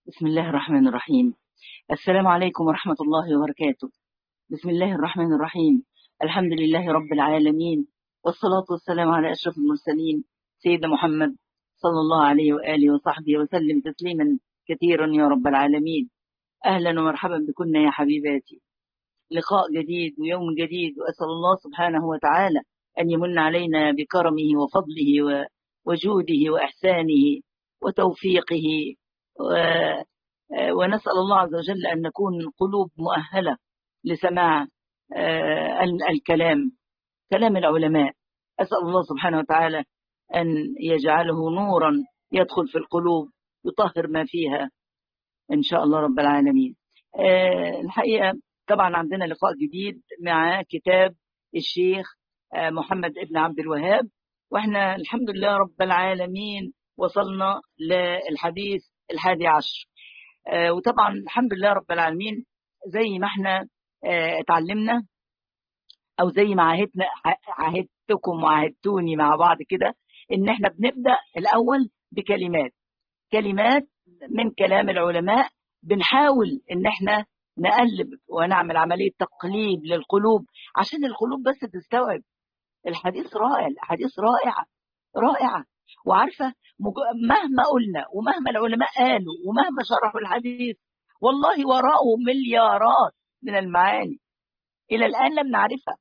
بسم الله الرحمن الرحيم السلام عليكم ورحمة الله وبركاته بسم الله الرحمن الرحيم الحمد لله رب العالمين والصلاة والسلام على أشرف المرسلين سيدنا محمد صلى الله عليه وآله وصحبه وسلم تسليما كثيرا يا رب العالمين أهلا ومرحبا بكم يا حبيباتي لقاء جديد ويوم جديد وأسأل الله سبحانه وتعالى أن يمن علينا بكرمه وفضله وجوده وإحسانه وتوفيقه ونسأل الله عز وجل أن نكون قلوب مؤهلة لسماع الكلام كلام العلماء أسأل الله سبحانه وتعالى أن يجعله نورا يدخل في القلوب يطهر ما فيها إن شاء الله رب العالمين الحقيقة طبعا عندنا لقاء جديد مع كتاب الشيخ محمد ابن عبد الوهاب واحنا الحمد لله رب العالمين وصلنا للحديث الحادي عشر وطبعا الحمد لله رب العالمين زي ما احنا اتعلمنا او زي ما عهدنا عهدتكم وعهدتوني مع بعض كده ان احنا بنبدا الاول بكلمات كلمات من كلام العلماء بنحاول ان احنا نقلب ونعمل عمليه تقليب للقلوب عشان القلوب بس تستوعب الحديث رائع الحديث رائعه رائعه وعارفه مهما قلنا ومهما العلماء قالوا ومهما شرحوا الحديث والله وراءه مليارات من المعاني الى الان لم نعرفها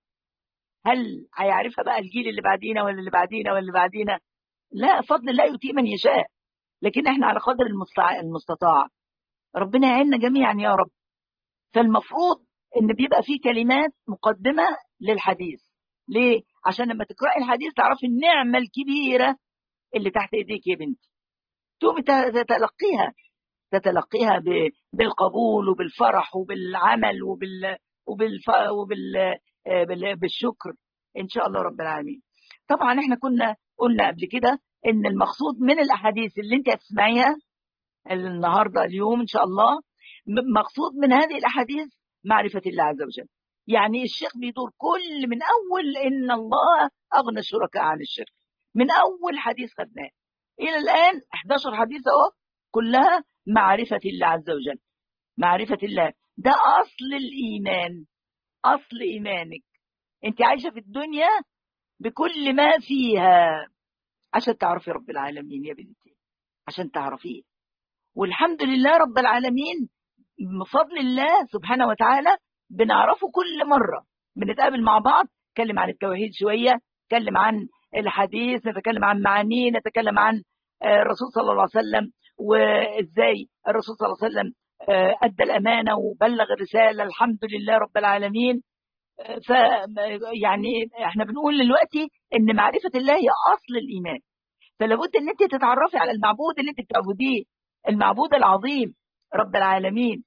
هل هيعرفها بقى الجيل اللي بعدينا ولا اللي بعدينا ولا اللي بعدينا لا فضل الله يؤتيه من يشاء لكن احنا على قدر المستطاع ربنا يعيننا جميعا يا رب فالمفروض ان بيبقى في كلمات مقدمه للحديث ليه عشان لما تقراي الحديث تعرفي النعمه الكبيره اللي تحت ايديك يا بنتي تقومي تتلقيها تتلقيها بالقبول وبالفرح وبالعمل وبال وبالف... وبال بالشكر ان شاء الله رب العالمين طبعا احنا كنا قلنا قبل كده ان المقصود من الاحاديث اللي انت هتسمعيها النهارده اليوم ان شاء الله مقصود من هذه الاحاديث معرفه الله عز وجل يعني الشيخ بيدور كل من اول ان الله اغنى الشركاء عن الشرك من اول حديث خدناه الى الان 11 حديث اهو كلها معرفه الله عز وجل معرفه الله ده اصل الايمان اصل ايمانك انت عايشه في الدنيا بكل ما فيها عشان تعرفي رب العالمين يا بنتي عشان تعرفيه والحمد لله رب العالمين بفضل الله سبحانه وتعالى بنعرفه كل مره بنتقابل مع بعض نتكلم عن التوحيد شويه نتكلم عن الحديث نتكلم عن معانيه نتكلم عن الرسول صلى الله عليه وسلم وازاي الرسول صلى الله عليه وسلم ادى الامانه وبلغ الرساله الحمد لله رب العالمين ف يعني احنا بنقول دلوقتي ان معرفه الله هي اصل الايمان فلابد ان انت تتعرفي على المعبود اللي انت بتعبديه المعبود العظيم رب العالمين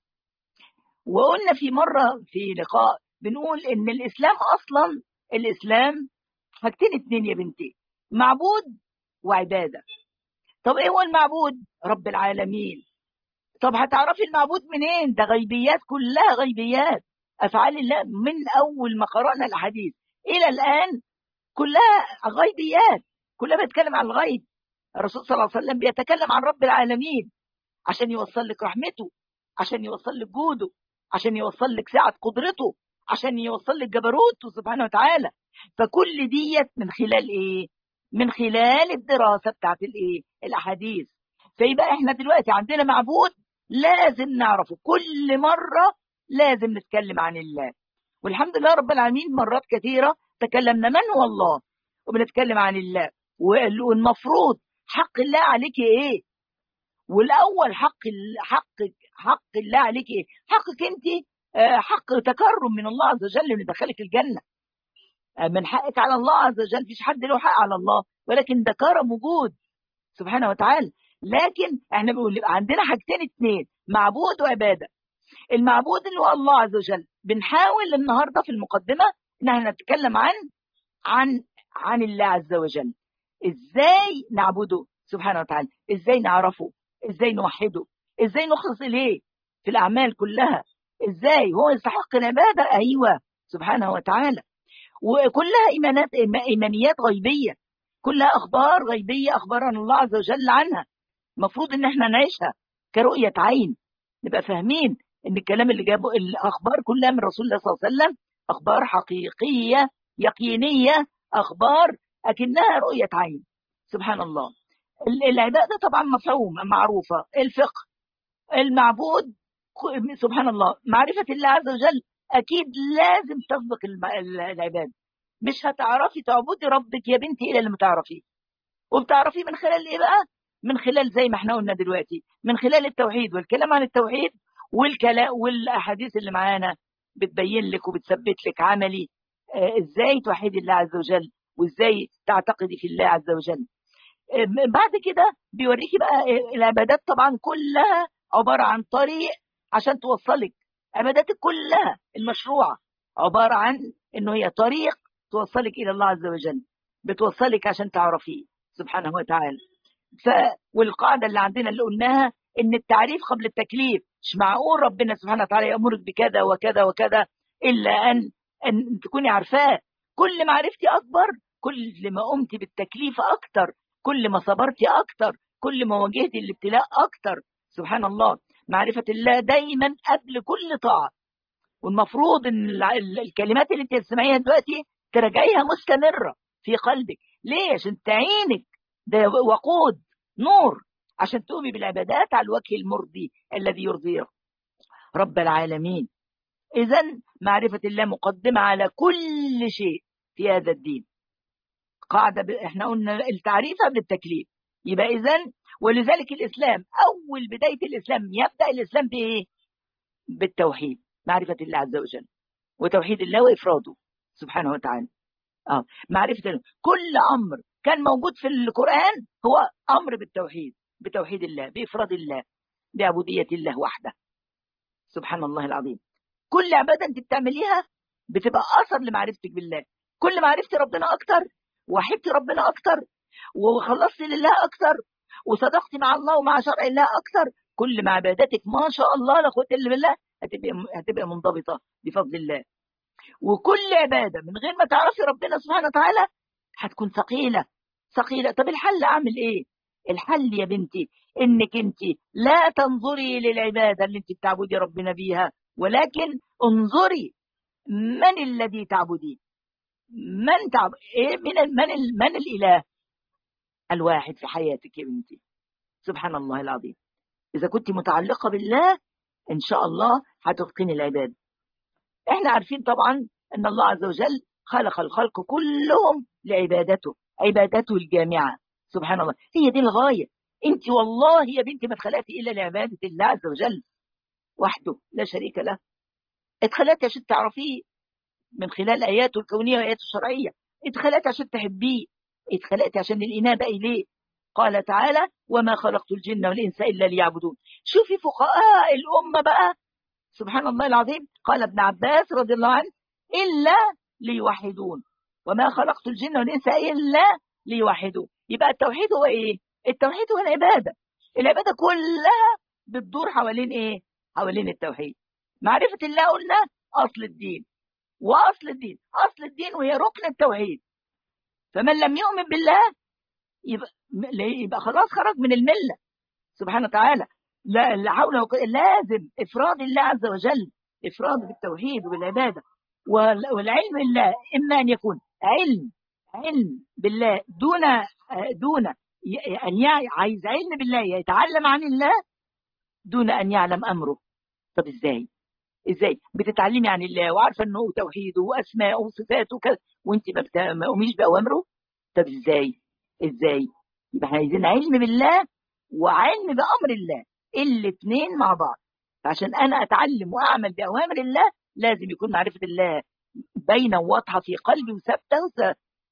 وقلنا في مره في لقاء بنقول ان الاسلام اصلا الاسلام حاجتين اتنين يا بنتي معبود وعباده طب ايه هو المعبود رب العالمين طب هتعرفي المعبود منين ده غيبيات كلها غيبيات افعال الله من اول ما قرانا الحديث الى الان كلها غيبيات كلها بيتكلم عن الغيب الرسول صلى الله عليه وسلم بيتكلم عن رب العالمين عشان يوصل لك رحمته عشان يوصل لك جوده عشان يوصل لك سعة قدرته عشان يوصل لك جبروته سبحانه وتعالى فكل ديت من خلال ايه من خلال الدراسة بتاعت الايه الاحاديث فيبقى احنا دلوقتي عندنا معبود لازم نعرفه كل مرة لازم نتكلم عن الله والحمد لله رب العالمين مرات كثيرة تكلمنا من هو الله وبنتكلم عن الله والمفروض حق الله عليك ايه والاول حق حق حق الله عليك ايه حقك انت حق تكرم من الله عز وجل انه يدخلك الجنه من حقك على الله عز وجل مفيش حد له حق على الله ولكن ده كرم وجود سبحانه وتعالى لكن احنا بنقول يبقى عندنا حاجتين اتنين معبود وعباده المعبود اللي هو الله عز وجل بنحاول النهارده في المقدمه ان احنا نتكلم عن عن عن الله عز وجل ازاي نعبده سبحانه وتعالى ازاي نعرفه ازاي نوحده ازاي نخلص اليه في الاعمال كلها ازاي هو يستحق العباده ايوه سبحانه وتعالى وكلها ايمانات ايمانيات غيبيه كلها اخبار غيبيه اخبرنا الله عز وجل عنها المفروض ان احنا نعيشها كرؤية عين نبقى فاهمين ان الكلام اللي جابه الاخبار كلها من رسول الله صلى الله عليه وسلم اخبار حقيقيه يقينيه اخبار اكنها رؤيه عين سبحان الله العباده طبعا مفهومه معروفه الفقه المعبود سبحان الله معرفه الله عز وجل اكيد لازم تسبق العباده مش هتعرفي تعبدي ربك يا بنتي الا لما تعرفيه وبتعرفيه من خلال ايه بقى من خلال زي ما احنا قلنا دلوقتي من خلال التوحيد والكلام عن التوحيد والكلام والاحاديث اللي معانا بتبين لك وبتثبت لك عملي آه ازاي توحدي الله عز وجل وازاي تعتقدي في الله عز وجل آه بعد كده بيوريكي بقى العبادات طبعا كلها عباره عن طريق عشان توصلك عباداتك كلها المشروعه عباره عن انه هي طريق توصلك الى الله عز وجل بتوصلك عشان تعرفيه سبحانه وتعالى ف والقاعده اللي عندنا اللي قلناها ان التعريف قبل التكليف مش معقول ربنا سبحانه وتعالى يامرك بكذا وكذا وكذا الا ان ان تكوني عارفاه كل ما عرفتي اكبر كل ما قمتي بالتكليف اكتر كل ما صبرتي اكتر كل ما واجهتي الابتلاء اكتر سبحان الله معرفه الله دايما قبل كل طاعه والمفروض ان الكلمات اللي انت بتسمعيها دلوقتي تراجعيها مستمره في قلبك ليه عشان تعينك ده وقود نور عشان تقومي بالعبادات على الوجه المرضي الذي يرضي رب العالمين اذا معرفه الله مقدمه على كل شيء في هذا الدين قاعده ب... احنا قلنا التعريف قبل التكليف يبقى اذا ولذلك الاسلام اول بدايه الاسلام يبدا الاسلام بايه بالتوحيد معرفه الله عز وجل وتوحيد الله وافراده سبحانه وتعالى اه معرفه الله. كل امر كان موجود في القران هو امر بالتوحيد بتوحيد الله بإفراد الله بعبودية الله وحده سبحان الله العظيم كل عبادة أنت بتعمليها بتبقى أثر لمعرفتك بالله كل ما عرفتي ربنا أكتر وحبتي ربنا أكتر وخلصتي لله أكتر وصدقتي مع الله ومع شرع الله أكتر كل ما عبادتك ما شاء الله لا قوة إلا بالله هتبقى هتبقى منضبطة بفضل الله وكل عبادة من غير ما تعرفي ربنا سبحانه وتعالى هتكون ثقيلة ثقيلة طب الحل أعمل إيه؟ الحل يا بنتي انك انت لا تنظري للعباده اللي انت بتعبدي ربنا بيها ولكن انظري من الذي تعبديه من تعب ايه من ال... من ال... من الاله الواحد في حياتك يا بنتي سبحان الله العظيم اذا كنت متعلقه بالله ان شاء الله هتتقني العباده احنا عارفين طبعا ان الله عز وجل خلق الخلق كلهم لعبادته عبادته الجامعه سبحان الله هي دي الغاية انت والله يا بنتي ما اتخلقتي الا لعبادة الله عز وجل وحده لا شريك له اتخلقتي عشان تعرفيه من خلال اياته الكونية واياته الشرعية اتخلقتي عشان تحبيه اتخلقتي عشان الانابة اليه قال تعالى وما خلقت الجن والانس الا ليعبدون شوفي فقهاء الامة بقى سبحان الله العظيم قال ابن عباس رضي الله عنه الا ليوحدون وما خلقت الجن والانس الا ليوحدون يبقى التوحيد هو ايه التوحيد هو العباده العباده كلها بتدور حوالين ايه حوالين التوحيد معرفه الله قلنا اصل الدين واصل الدين اصل الدين وهي ركن التوحيد فمن لم يؤمن بالله يبقى, يبقى خلاص خرج من المله سبحانه وتعالى لا لا حول لازم افراد الله عز وجل افراد بالتوحيد وبالعباده والعلم الله اما ان يكون علم علم بالله دون دون أن عايز علم بالله يتعلم عن الله دون أن يعلم أمره طب إزاي إزاي بتتعلمي عن الله وعارفة أنه توحيده وأسماءه وصفاته وكذا وأنت ما قوميش بأوامره طب إزاي إزاي يبقى عايزين علم بالله وعلم بأمر الله الاثنين مع بعض عشان أنا أتعلم وأعمل بأوامر الله لازم يكون معرفة الله باينة وواضحة في قلبي وثابتة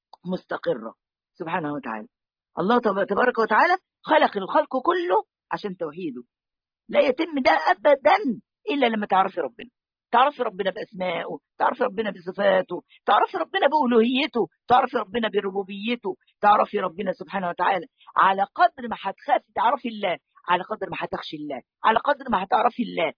مستقرة سبحانه وتعالى الله تبارك وتعالى خلق الخلق كله عشان توحيده لا يتم ده أبدا إلا لما تعرفي ربنا تعرفي ربنا بأسمائه تعرفي ربنا بصفاته تعرفي ربنا بألوهيته تعرفي ربنا بربوبيته تعرفي ربنا سبحانه وتعالى على قدر ما هتخافي تعرفي الله على قدر ما هتخشي الله على قدر ما هتعرفي الله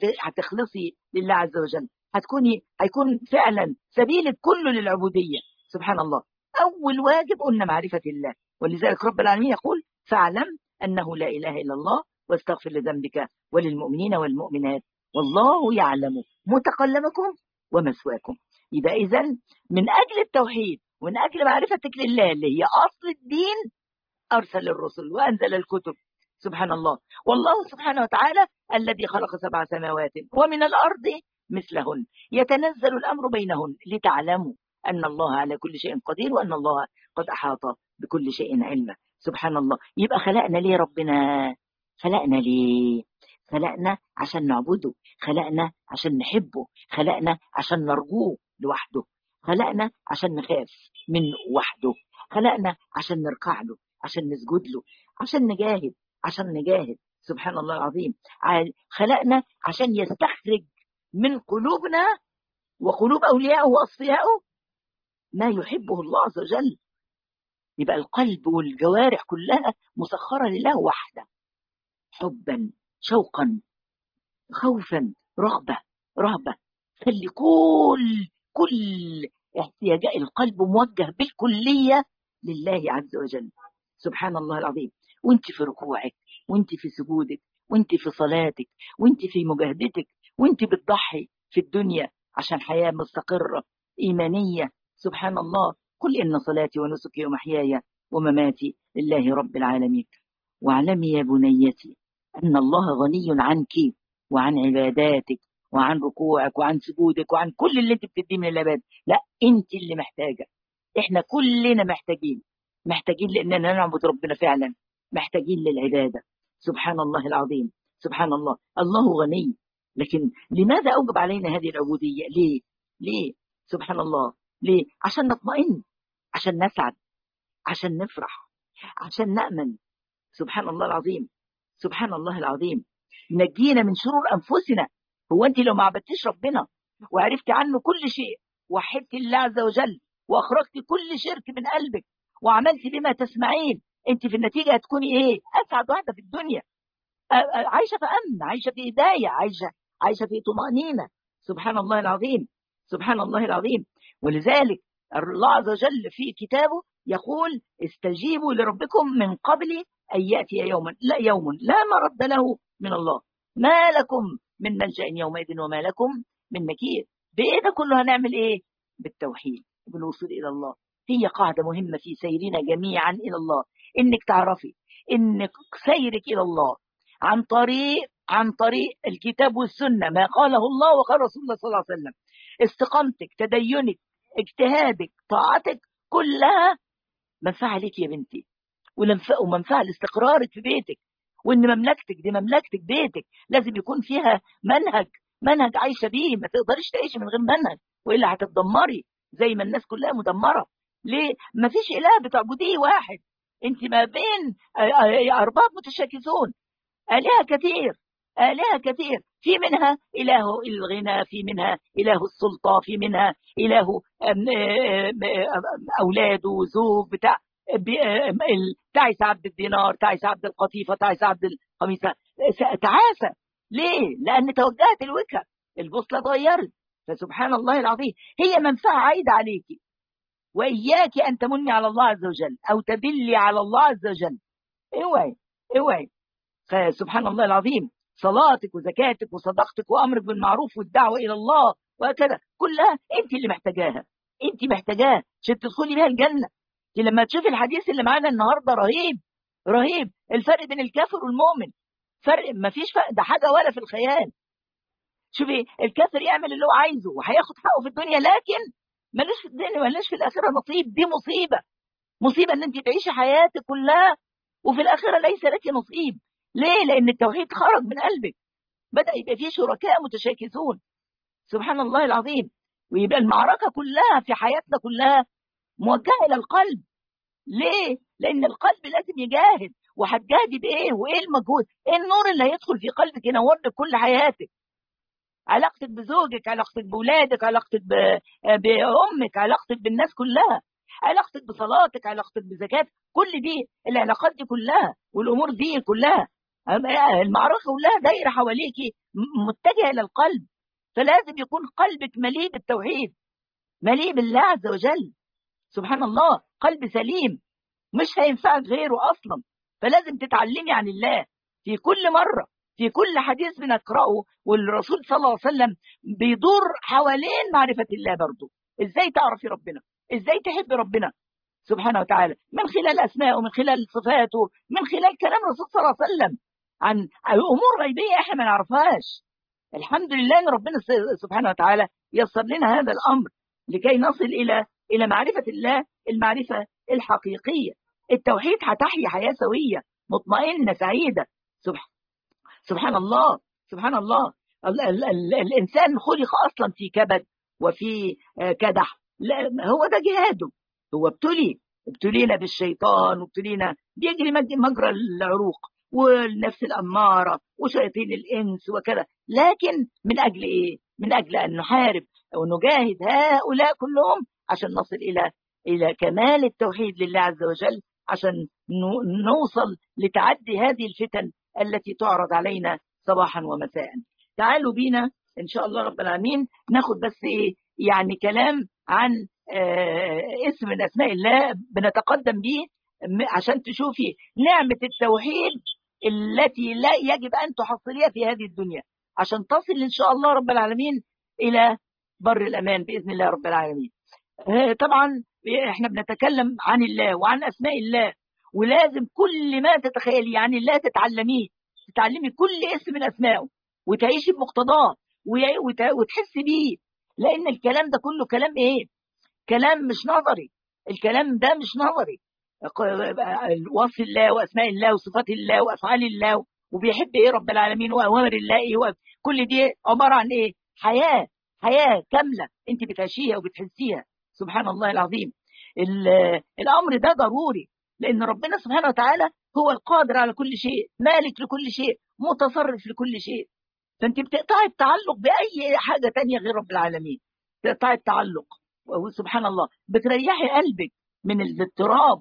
هتخلصي لله عز وجل هتكوني هيكون فعلا سبيلك كله للعبودية سبحان الله أول واجب قلنا معرفة الله ولذلك رب العالمين يقول فاعلم أنه لا إله إلا الله واستغفر لذنبك وللمؤمنين والمؤمنات والله يعلم متقلبكم ومثواكم يبقى إذا من أجل التوحيد ومن أجل معرفتك لله اللي هي أصل الدين أرسل الرسل وأنزل الكتب سبحان الله والله سبحانه وتعالى الذي خلق سبع سماوات ومن الأرض مثلهن يتنزل الأمر بينهن لتعلموا أن الله على كل شيء قدير وأن الله قد أحاط بكل شيء علما سبحان الله يبقى خلقنا ليه ربنا خلقنا ليه خلقنا عشان نعبده خلقنا عشان نحبه خلقنا عشان نرجوه لوحده خلقنا عشان نخاف منه وحده خلقنا عشان نركع له عشان نسجد له عشان نجاهد عشان نجاهد سبحان الله العظيم خلقنا عشان يستخرج من قلوبنا وقلوب أوليائه وأصفيائه ما يحبه الله عز وجل يبقى القلب والجوارح كلها مسخرة لله وحده حبا شوقا خوفا رغبة رهبة خلي كل كل احتياجات القلب موجه بالكلية لله عز وجل سبحان الله العظيم وانت في ركوعك وانت في سجودك وانت في صلاتك وانت في مجاهدتك وانت بتضحي في الدنيا عشان حياة مستقرة إيمانية سبحان الله قل إن صلاتي ونسكي ومحياي ومماتي لله رب العالمين واعلمي يا بنيتي أن الله غني عنك وعن عباداتك وعن ركوعك وعن سجودك وعن كل اللي انت بتديه من العباد لا انت اللي محتاجة احنا كلنا محتاجين محتاجين لاننا نعبد ربنا فعلا محتاجين للعبادة سبحان الله العظيم سبحان الله الله غني لكن لماذا أوجب علينا هذه العبودية ليه ليه سبحان الله ليه عشان نطمئن عشان نسعد عشان نفرح عشان نأمن سبحان الله العظيم سبحان الله العظيم نجينا من شرور أنفسنا هو أنت لو ما عبدتيش ربنا وعرفت عنه كل شيء وحدت الله عز وجل وأخرجت كل شرك من قلبك وعملت بما تسمعين أنت في النتيجة هتكوني إيه أسعد واحدة في الدنيا عايشة في أمن عايشة في هداية عايشة عايشة في طمأنينة سبحان الله العظيم سبحان الله العظيم ولذلك الله عز وجل في كتابه يقول استجيبوا لربكم من قبل أن يأتي يوما لا يوم لا مرد له من الله ما لكم من ملجأ يومئذ وما لكم من نكير بإيه ده كله هنعمل إيه بالتوحيد بالوصول إلى الله هي قاعدة مهمة في سيرنا جميعا إلى الله إنك تعرفي إنك سيرك إلى الله عن طريق عن طريق الكتاب والسنة ما قاله الله وقال رسول الله صلى الله عليه وسلم استقامتك تدينك اجتهادك طاعتك كلها منفعة ليك يا بنتي ومنفعة لاستقرارك في بيتك وان مملكتك دي مملكتك بيتك لازم يكون فيها منهج منهج عايشة بيه ما تقدريش تعيشي من غير منهج وإلا هتتدمري زي ما الناس كلها مدمرة ليه؟ ما فيش إله بتعبديه واحد انت ما بين أرباب متشاكسون آلهة كثير آلهة كثير في منها إله الغنى في منها إله السلطة في منها إله أولاده وزوج بتاع تعس عبد الدينار تعس عبد القطيفة تعس عبد القميصة تعاسة ليه؟ لأن توجهت الوجهة البوصلة اتغيرت فسبحان الله العظيم هي منفعة عايدة عليكي وإياك أن تمني على الله عز وجل أو تدلي على الله عز وجل اوعي اوعي فسبحان الله العظيم صلاتك وزكاتك وصدقتك وأمرك بالمعروف والدعوة إلى الله وهكذا كلها أنت اللي محتاجاها أنت محتاجاها عشان تدخلي بها الجنة انت لما تشوفي الحديث اللي معانا النهارده رهيب رهيب الفرق بين الكافر والمؤمن فرق ما فيش فرق ده حاجه ولا في الخيال شوفي الكافر يعمل اللي هو عايزه وهياخد حقه في الدنيا لكن ملوش في الدنيا ملوش في الاخره نصيب دي مصيبه مصيبه ان انت تعيشي حياتك كلها وفي الاخره ليس لك نصيب ليه لان التوحيد خرج من قلبك بدا يبقى فيه شركاء متشاكسون سبحان الله العظيم ويبقى المعركه كلها في حياتنا كلها موجهه الى القلب ليه لان القلب لازم يجاهد وهتجاهدي بايه وايه المجهود ايه النور اللي هيدخل في قلبك ينور لك كل حياتك علاقتك بزوجك علاقتك بولادك علاقتك بامك علاقتك بالناس كلها علاقتك بصلاتك علاقتك بزكاتك كل دي العلاقات دي كلها والامور دي كلها المعركه كلها دايره حواليكي متجهه الى القلب فلازم يكون قلبك مليء بالتوحيد مليء بالله عز وجل سبحان الله قلب سليم مش هينفعك غيره اصلا فلازم تتعلمي عن الله في كل مرة في كل حديث بنقرأه والرسول صلى الله عليه وسلم بيدور حوالين معرفة الله برضه ازاي تعرفي ربنا ازاي تحب ربنا سبحانه وتعالى من خلال أسمائه من خلال صفاته من خلال كلام الرسول صلى الله عليه وسلم عن أمور غيبية احنا ما نعرفهاش الحمد لله ان ربنا سبحانه وتعالى يسر لنا هذا الامر لكي نصل الى الى معرفه الله المعرفه الحقيقيه التوحيد هتحيي حياه سويه مطمئنه سعيده سبحان سبحان الله سبحان الله ال ال ال الانسان خلق اصلا في كبد وفي كدح لا هو ده جهاده هو ابتلي ابتلينا بالشيطان وابتلينا بيجري مجرى العروق والنفس الأمارة وشياطين الإنس وكذا لكن من أجل إيه؟ من أجل أن نحارب ونجاهد هؤلاء كلهم عشان نصل إلى إلى كمال التوحيد لله عز وجل عشان نوصل لتعدي هذه الفتن التي تعرض علينا صباحا ومساء تعالوا بينا إن شاء الله رب العالمين ناخد بس إيه يعني كلام عن آه اسم من أسماء الله بنتقدم به عشان تشوفي نعمة التوحيد التي لا يجب أن تحصليها في هذه الدنيا عشان تصل إن شاء الله رب العالمين إلى بر الأمان بإذن الله رب العالمين طبعا احنا بنتكلم عن الله وعن أسماء الله ولازم كل ما تتخيلي عن الله تتعلميه تتعلمي كل اسم من أسمائه وتعيشي بمقتضاه وتحسي بيه لأن الكلام ده كله كلام إيه؟ كلام مش نظري الكلام ده مش نظري وصف الله واسماء الله وصفات الله وافعال الله وبيحب ايه رب العالمين واوامر الله ايه كل دي عباره عن ايه حياه حياه كامله انت بتعيشيها وبتحسيها سبحان الله العظيم الامر ده ضروري لان ربنا سبحانه وتعالى هو القادر على كل شيء مالك لكل شيء متصرف لكل شيء فانت بتقطعي التعلق باي حاجه تانية غير رب العالمين تقطعي التعلق سبحان الله بتريحي قلبك من الاضطراب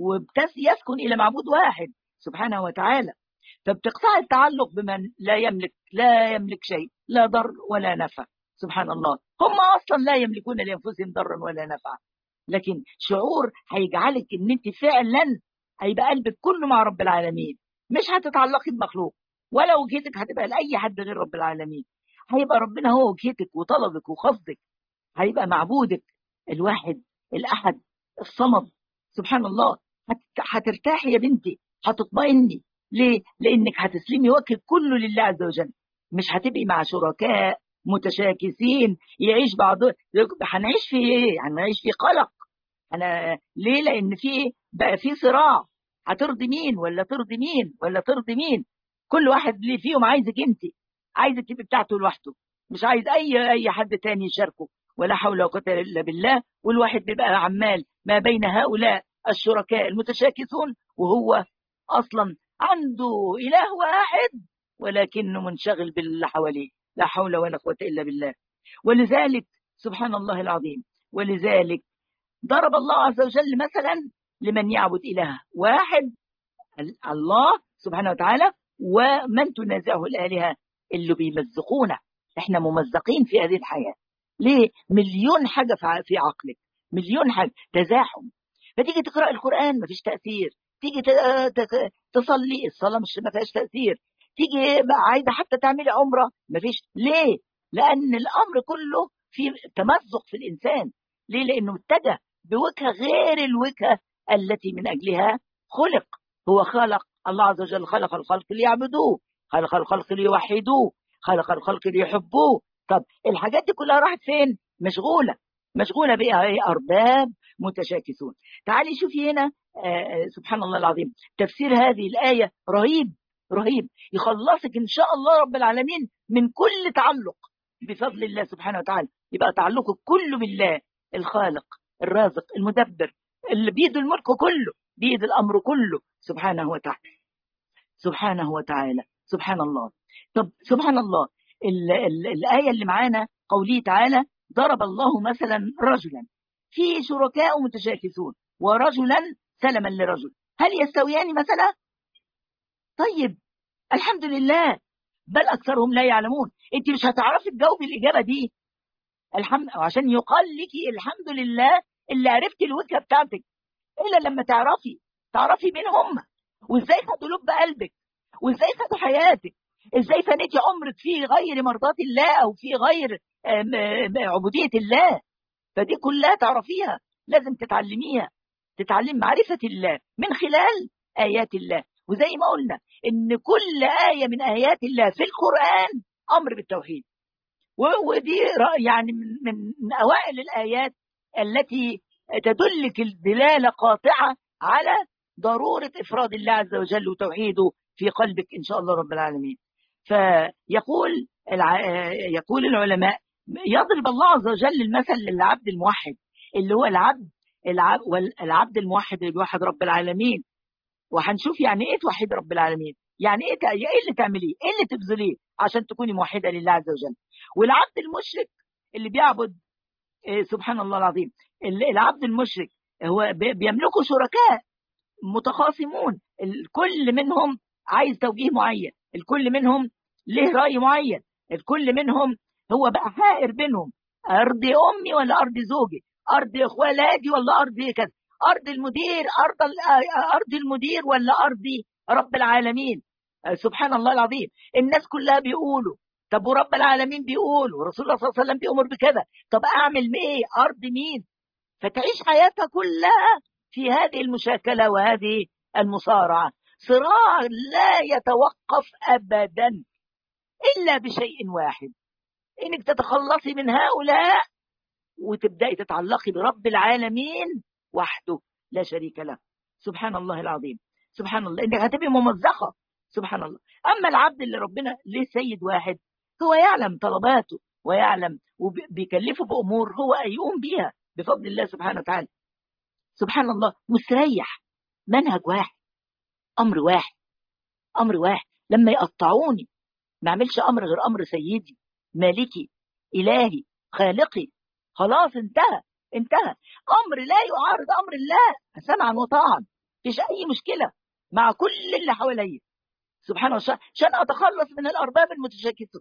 ويسكن إلى معبود واحد سبحانه وتعالى فبتقطع التعلق بمن لا يملك لا يملك شيء لا ضر ولا نفع سبحان الله هم أصلا لا يملكون لأنفسهم ضرا ولا نفعا لكن شعور هيجعلك ان انت فعلا هيبقى قلبك كله مع رب العالمين مش هتتعلقي بمخلوق ولا وجهتك هتبقى لاي حد غير رب العالمين هيبقى ربنا هو وجهتك وطلبك وخفضك هيبقى معبودك الواحد الاحد الصمد سبحان الله هترتاحي يا بنتي هتطمئني ليه؟ لانك هتسلمي وجهك كله لله عز وجل مش هتبقي مع شركاء متشاكسين يعيش بعض هنعيش في ايه؟ هنعيش في قلق انا ليه؟ لان في بقى في صراع هترضي مين ولا ترضي مين ولا ترضي مين كل واحد اللي فيهم عايزك انت عايزك تبقي بتاعته لوحده مش عايز اي اي حد تاني يشاركه ولا حول ولا قوه الا بالله والواحد بيبقى عمال ما بين هؤلاء الشركاء المتشاكسون وهو اصلا عنده اله واحد ولكنه منشغل باللي حواليه لا حول ولا قوه الا بالله ولذلك سبحان الله العظيم ولذلك ضرب الله عز وجل مثلا لمن يعبد اله واحد الله سبحانه وتعالى ومن تنازعه الالهه اللي بيمزقونا احنا ممزقين في هذه الحياه ليه مليون حاجه في عقلك مليون حاجه تزاحم فتيجي تقرا القران مفيش تاثير تيجي تصلي الصلاه مش ما فيهاش تاثير تيجي عايزه حتى تعملي عمره مفيش ليه لان الامر كله في تمزق في الانسان ليه لانه اتجه بوجهه غير الوجهه التي من اجلها خلق هو خلق الله عز وجل خلق الخلق ليعبدوه خلق الخلق ليوحدوه خلق الخلق ليحبوه طب الحاجات دي كلها راحت فين مشغوله مشغوله بها هي ارباب متشاكسون تعالي شوفي هنا آه سبحان الله العظيم تفسير هذه الايه رهيب رهيب يخلصك ان شاء الله رب العالمين من كل تعلق بفضل الله سبحانه وتعالى يبقى تعلقك كله بالله الخالق الرازق المدبر اللي بيده الملك كله بيد الامر كله سبحانه وتعالى سبحانه وتعالى سبحان الله طب سبحان الله ال ال الآية اللي معانا قوله تعالى ضرب الله مثلا رجلا في شركاء متشاكسون ورجلا سلما لرجل هل يستويان مثلا طيب الحمد لله بل أكثرهم لا يعلمون أنت مش هتعرفي تجاوبي الإجابة دي الحمد عشان يقال لك الحمد لله اللي عرفتي الوجهة بتاعتك إلا لما تعرفي تعرفي مين هم وإزاي في قلوب بقلبك وازاي فاتوا حياتك ازاي فنيتي عمرك في غير مرضات الله او في غير عبوديه الله فدي كلها تعرفيها لازم تتعلميها تتعلم معرفه الله من خلال ايات الله وزي ما قلنا ان كل ايه من ايات الله في القران امر بالتوحيد ودي يعني من, من اوائل الايات التي تدلك الدلاله قاطعه على ضروره افراد الله عز وجل وتوحيده في قلبك ان شاء الله رب العالمين فيقول يقول العلماء يضرب الله عز وجل المثل للعبد الموحد اللي هو العبد العبد الموحد اللي بيوحد رب العالمين وهنشوف يعني ايه توحد رب العالمين يعني ايه ايه اللي تعمليه ايه اللي تبذليه عشان تكوني موحده لله عز وجل والعبد المشرك اللي بيعبد إيه سبحان الله العظيم العبد المشرك هو بيملكه شركاء متخاصمون الكل منهم عايز توجيه معين الكل منهم له رأي معين الكل منهم هو بقى حائر بينهم أرض أمي ولا أرض زوجي أرض ولادي ولا أرض كذا أرض المدير أرض أرض المدير ولا أرض رب العالمين سبحان الله العظيم الناس كلها بيقولوا طب ورب العالمين بيقول ورسول الله صلى الله عليه وسلم بيأمر بكذا طب أعمل إيه أرض مين فتعيش حياتها كلها في هذه المشاكلة وهذه المصارعة صراع لا يتوقف أبدا إلا بشيء واحد إنك تتخلصي من هؤلاء وتبدأي تتعلقي برب العالمين وحده لا شريك له سبحان الله العظيم سبحان الله إنك هتبقي ممزقة سبحان الله أما العبد اللي ربنا ليه سيد واحد هو يعلم طلباته ويعلم وبيكلفه بأمور هو يقوم بيها بفضل الله سبحانه وتعالى سبحان الله مستريح منهج واحد امر واحد امر واحد لما يقطعوني ما اعملش امر غير امر سيدي مالكي الهي خالقي خلاص انتهى انتهى امر لا يعارض امر الله سمعا وطاعا مفيش اي مشكله مع كل اللي حواليا سبحان الله عشان اتخلص من الارباب المتشاكسون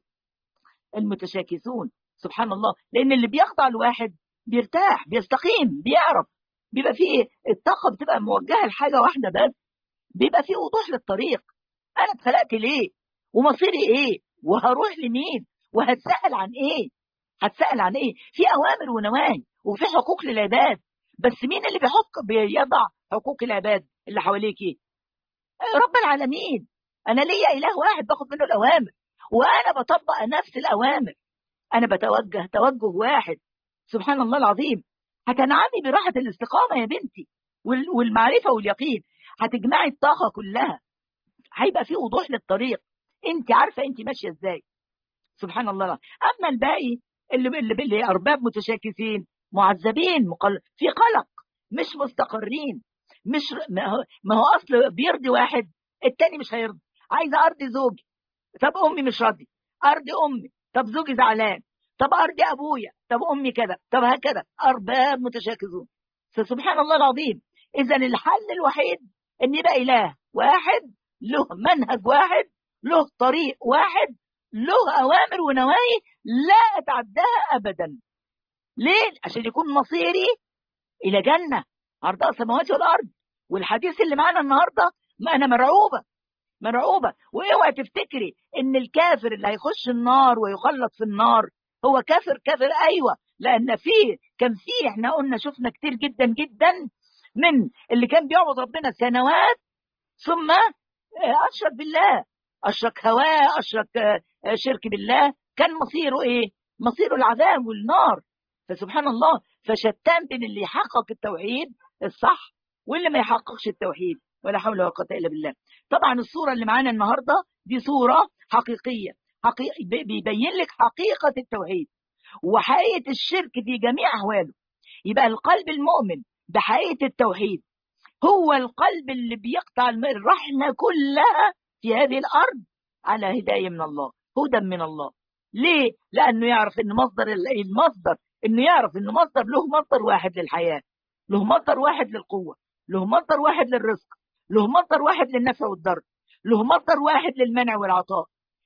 المتشاكسون سبحان الله لان اللي بيخضع الواحد بيرتاح بيستقيم بيعرف بيبقى فيه الطاقه بتبقى موجهه لحاجه واحده بس بيبقى فيه وضوح للطريق انا اتخلقت ليه ومصيري ايه وهروح لمين وهتسأل عن ايه هتسأل عن ايه في اوامر ونواهي وفي حقوق للعباد بس مين اللي بيحق بيضع حقوق العباد اللي حواليكي رب العالمين انا ليا اله واحد باخد منه الاوامر وانا بطبق نفس الاوامر انا بتوجه توجه واحد سبحان الله العظيم هتنعمي براحه الاستقامه يا بنتي والمعرفه واليقين هتجمعي الطاقه كلها هيبقى في وضوح للطريق انت عارفه انت ماشيه ازاي سبحان الله اما الباقي اللي اللي, اللي ارباب متشاكسين معذبين مقل... في قلق مش مستقرين مش ما هو, ما هو اصل بيرضي واحد التاني مش هيرضي عايزه ارضي زوجي طب امي مش راضي ارضي امي طب زوجي زعلان طب ارضي ابويا طب امي كذا طب هكذا ارباب متشاكسون فسبحان الله العظيم اذا الحل الوحيد ان يبقى اله واحد له منهج واحد له طريق واحد له اوامر ونواهي لا اتعداها ابدا ليه عشان يكون مصيري الى جنه عرضها السماوات والارض والحديث اللي معانا النهارده ما انا مرعوبه مرعوبه واوعي تفتكري ان الكافر اللي هيخش النار ويخلط في النار هو كافر كافر ايوه لان فيه كان فيه احنا قلنا شفنا كتير جدا جدا من اللي كان بيعبد ربنا سنوات ثم اشرك بالله اشرك هواه اشرك شرك بالله كان مصيره ايه مصيره العذاب والنار فسبحان الله فشتان بين اللي يحقق التوحيد الصح واللي ما يحققش التوحيد ولا حول ولا قوه الا بالله طبعا الصوره اللي معانا النهارده دي صوره حقيقيه حقيقة بيبين لك حقيقه التوحيد وحقيقه الشرك في جميع احواله يبقى القلب المؤمن بحقيقه التوحيد هو القلب اللي بيقطع الرحمه كلها في هذه الارض على هدايه من الله هدى من الله ليه لانه يعرف ان مصدر المصدر انه يعرف انه مصدر له مصدر واحد للحياه له مصدر واحد للقوه له مصدر واحد للرزق له مصدر واحد للنفع والضر له مصدر واحد للمنع والعطاء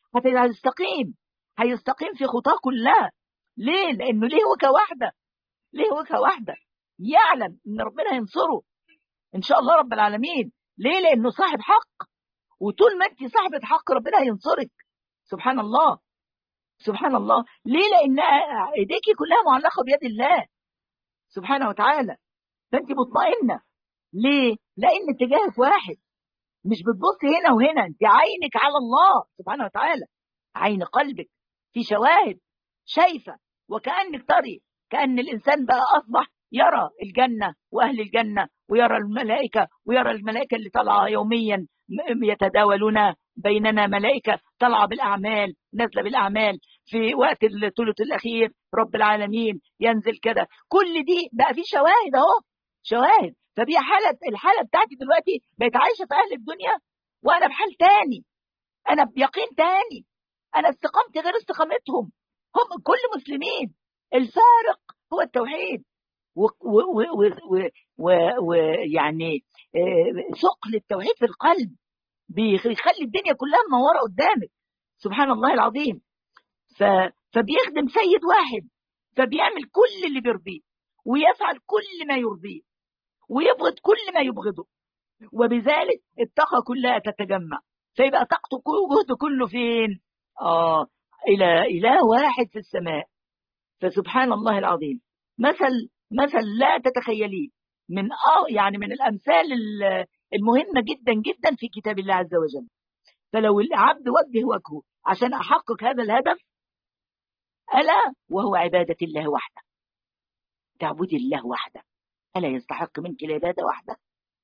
هيستقيم هيستقيم في خطاه كلها ليه لانه ليه وجهه واحده ليه وجهه واحده يعلم ان ربنا ينصره ان شاء الله رب العالمين ليه لانه صاحب حق وطول ما انت صاحبة حق ربنا هينصرك سبحان الله سبحان الله ليه لان ايديكي كلها معلقه بيد الله سبحانه وتعالى فانت مطمئنه ليه لان اتجاهك واحد مش بتبصي هنا وهنا انت عينك على الله سبحانه وتعالى عين قلبك في شواهد شايفه وكانك تري كان الانسان بقى اصبح يرى الجنه واهل الجنه ويرى الملائكه ويرى الملائكه اللي طالعه يوميا يتداولون بيننا ملائكه طالعه بالاعمال نازله بالاعمال في وقت الثلث الاخير رب العالمين ينزل كده كل دي بقى في شواهد اهو شواهد فدي حاله الحاله بتاعتي دلوقتي بقت عايشه في اهل الدنيا وانا بحال تاني انا بيقين تاني انا استقامتي غير استقامتهم هم كل مسلمين الفارق هو التوحيد ويعني ثقل التوحيد في القلب بيخلي الدنيا كلها منوره قدامك سبحان الله العظيم ف... فبيخدم سيد واحد فبيعمل كل اللي بيرضيه ويفعل كل ما يرضيه ويبغض كل ما يبغضه وبذلك الطاقة كلها تتجمع فيبقى طاقته جهده كله فين؟ آه إلى إله واحد في السماء فسبحان الله العظيم مثل مثل لا تتخيليه من آه يعني من الأمثال المهمة جدا جدا في كتاب الله عز وجل فلو العبد وجه وجهه عشان أحقق هذا الهدف ألا وهو عبادة الله وحده تعبدي الله وحده ألا يستحق منك العبادة وحده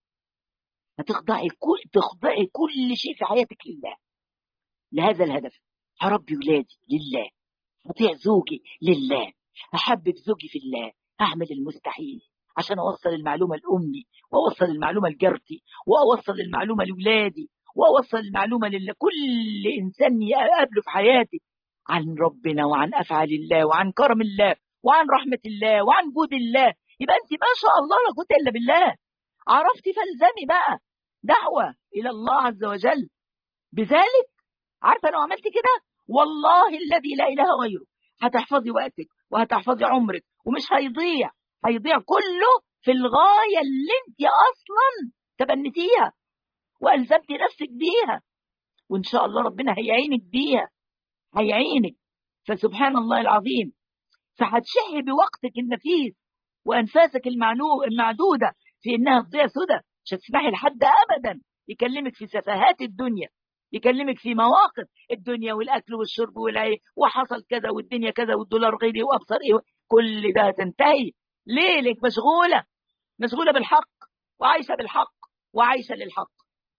هتخضعي كل تخضعي كل شيء في حياتك لله لهذا الهدف هربي ولادي لله أطيع زوجي لله أحبب زوجي في الله أعمل المستحيل عشان أوصل المعلومة لأمي وأوصل المعلومة لجارتي وأوصل المعلومة لولادي وأوصل المعلومة لكل إنسان يقابله في حياتي عن ربنا وعن أفعال الله وعن كرم الله وعن رحمة الله وعن جود الله يبقى أنت ما شاء الله لا قوة إلا بالله عرفتي فالزمي بقى دعوة إلى الله عز وجل بذلك عارفة لو عملت كده والله الذي لا إله غيره هتحفظي وقتك وهتحفظي عمرك ومش هيضيع هيضيع كله في الغاية اللي انت أصلا تبنتيها وألزمتي نفسك بيها وإن شاء الله ربنا هيعينك بيها هيعينك فسبحان الله العظيم فهتشحي بوقتك النفيس وأنفاسك المعدودة في إنها تضيع سدى مش هتسمحي لحد أبدا يكلمك في سفاهات الدنيا يكلمك في مواقف الدنيا والاكل والشرب والعي وحصل كذا والدنيا كذا والدولار غيري وابصر ايه كل ده تنتهي ليه لك مشغوله مشغوله بالحق وعايشه بالحق وعايشه للحق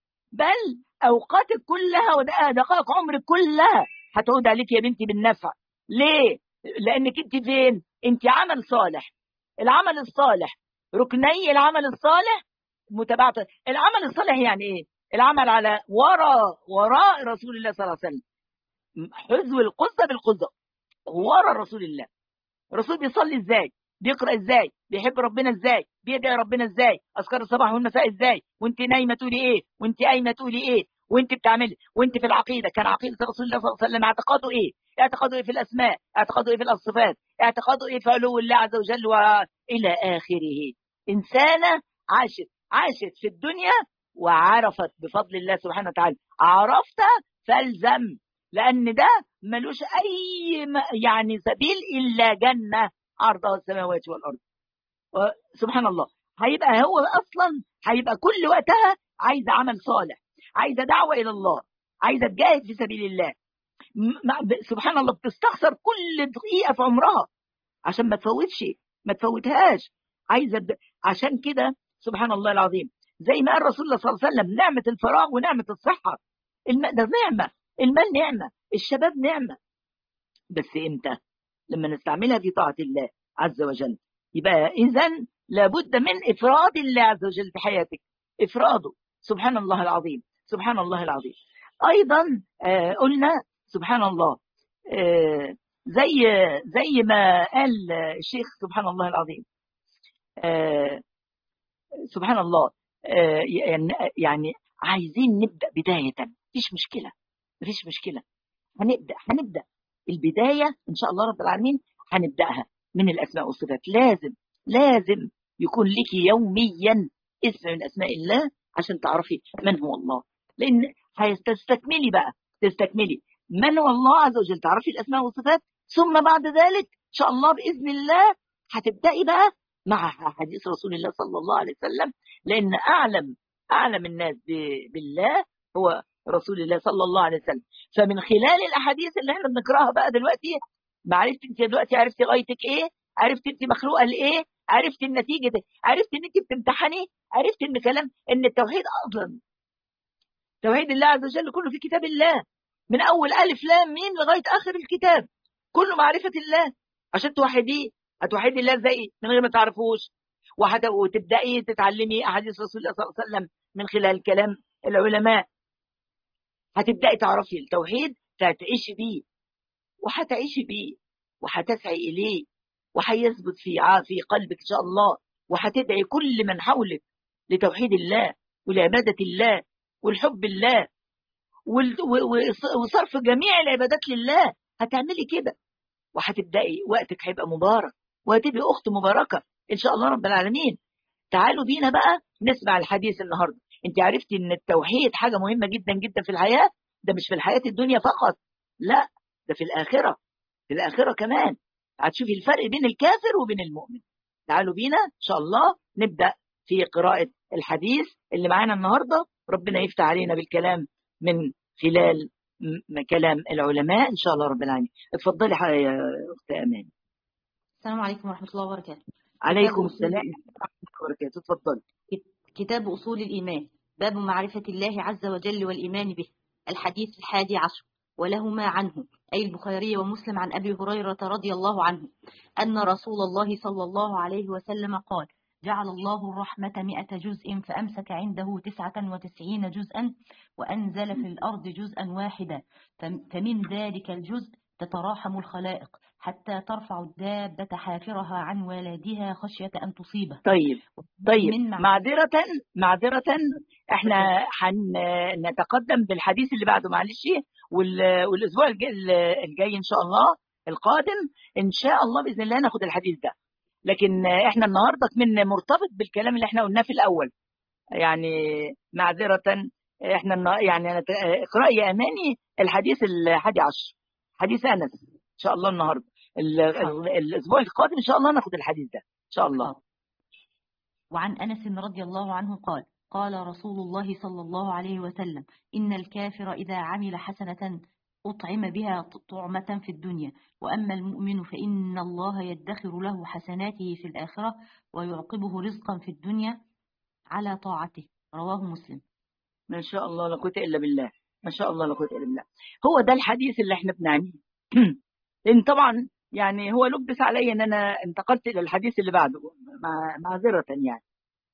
بل اوقاتك كلها ودقائق عمرك كلها هتعود عليك يا بنتي بالنفع ليه لانك انت فين انت عمل صالح العمل الصالح ركني العمل الصالح متابعه العمل الصالح يعني ايه العمل على وراء وراء رسول الله صلى الله عليه وسلم حذو القصة بالقصة وراء رسول الله الرسول بيصلي ازاي بيقرا ازاي بيحب ربنا ازاي بيدعي ربنا ازاي اذكار الصباح والمساء ازاي وانت نايمه تقولي ايه وانت قايمه تقولي ايه وانت بتعملي وانت في العقيده كان عقيده رسول الله صلى الله عليه وسلم اعتقاده ايه اعتقاده ايه في الاسماء اعتقاده ايه في الصفات اعتقاده ايه في علو الله عز وجل والى اخره انسانه عاشت عاشت في الدنيا وعرفت بفضل الله سبحانه وتعالى عرفت فالزم لان ده ملوش اي يعني سبيل الا جنه عرضها السماوات والارض سبحان الله هيبقى هو اصلا هيبقى كل وقتها عايزه عمل صالح عايزه دعوه الى الله عايزه تجاهد في سبيل الله سبحان الله بتستخسر كل دقيقه في عمرها عشان ما تفوتش ما تفوتهاش عايزه عشان كده سبحان الله العظيم زي ما قال رسول الله صلى الله عليه وسلم نعمة الفراغ ونعمة الصحة الم... ده نعمة المال نعمة الشباب نعمة بس امتى لما نستعملها في طاعة الله عز وجل يبقى إذا لابد من إفراد الله عز وجل في حياتك إفراده سبحان الله العظيم سبحان الله العظيم أيضا آه قلنا سبحان الله آه زي زي ما قال الشيخ سبحان الله العظيم آه سبحان الله يعني عايزين نبدا بدايه مفيش مشكله مفيش مشكله هنبدا هنبدا البدايه ان شاء الله رب العالمين هنبداها من الاسماء والصفات لازم لازم يكون لك يوميا اسم من اسماء الله عشان تعرفي من هو الله لان هتستكملي بقى تستكملي من هو الله عز وجل تعرفي الاسماء والصفات ثم بعد ذلك ان شاء الله باذن الله هتبداي بقى مع حديث رسول الله صلى الله عليه وسلم لان اعلم اعلم الناس بالله هو رسول الله صلى الله عليه وسلم فمن خلال الاحاديث اللي احنا بنقراها بقى دلوقتي معرفت انت دلوقتي عرفتي غايتك ايه عرفت انت مخلوقه لايه عرفت النتيجه دي عرفت ان انت بتمتحني عرفت ان كلام ان التوحيد اصلا توحيد الله عز وجل كله في كتاب الله من اول الف لام ميم لغايه اخر الكتاب كله معرفه الله عشان توحديه هتوحدي الله ازاي من غير ما تعرفوش وتبداي تتعلمي احاديث رسول الله صلى الله عليه وسلم من خلال كلام العلماء هتبداي تعرفي التوحيد فهتعيشي بيه وهتعيشي بيه وهتسعي اليه وهيثبت في في قلبك ان شاء الله وهتدعي كل من حولك لتوحيد الله ولعباده الله والحب الله وصرف جميع العبادات لله هتعملي كده وهتبداي وقتك هيبقى مبارك وهتبقي اخت مباركه ان شاء الله رب العالمين تعالوا بينا بقى نسمع الحديث النهارده انت عرفتي ان التوحيد حاجه مهمه جدا جدا في الحياه ده مش في الحياه الدنيا فقط لا ده في الاخره في الاخره كمان هتشوفي الفرق بين الكافر وبين المؤمن تعالوا بينا ان شاء الله نبدا في قراءه الحديث اللي معانا النهارده ربنا يفتح علينا بالكلام من خلال كلام العلماء ان شاء الله رب العالمين اتفضلي يا اخت امان السلام عليكم ورحمه الله وبركاته عليكم السلام ورحمه الله وبركاته اتفضلي كتاب اصول الايمان باب معرفه الله عز وجل والايمان به الحديث الحادي عشر ولهما عنه أي البخاري ومسلم عن أبي هريرة رضي الله عنه أن رسول الله صلى الله عليه وسلم قال جعل الله الرحمة مئة جزء فأمسك عنده تسعة وتسعين جزءا وأنزل في الأرض جزءا واحدا فمن ذلك الجزء تتراحم الخلائق حتى ترفع الدابة حافرها عن ولدها خشية أن تصيبه طيب طيب معذرة معذرة احنا هنتقدم بالحديث اللي بعده معلش والأسبوع الجاي إن شاء الله القادم إن شاء الله بإذن الله ناخد الحديث ده لكن احنا النهارده من مرتبط بالكلام اللي احنا قلناه في الأول يعني معذرة احنا يعني اقرأي يا أماني الحديث الحادي عشر حديث أنس إن شاء الله النهارده الاسبوع القادم ان شاء الله ناخد الحديث ده ان شاء الله وعن انس رضي الله عنه قال قال رسول الله صلى الله عليه وسلم ان الكافر اذا عمل حسنه أطعم بها طعمة في الدنيا وأما المؤمن فإن الله يدخر له حسناته في الآخرة ويعقبه رزقا في الدنيا على طاعته رواه مسلم ما شاء الله لا قوة إلا بالله ما شاء الله لا قوة إلا بالله هو ده الحديث اللي احنا بنعنيه لأن طبعا يعني هو لبس علي ان انا انتقلت الى الحديث اللي بعده مع معذره يعني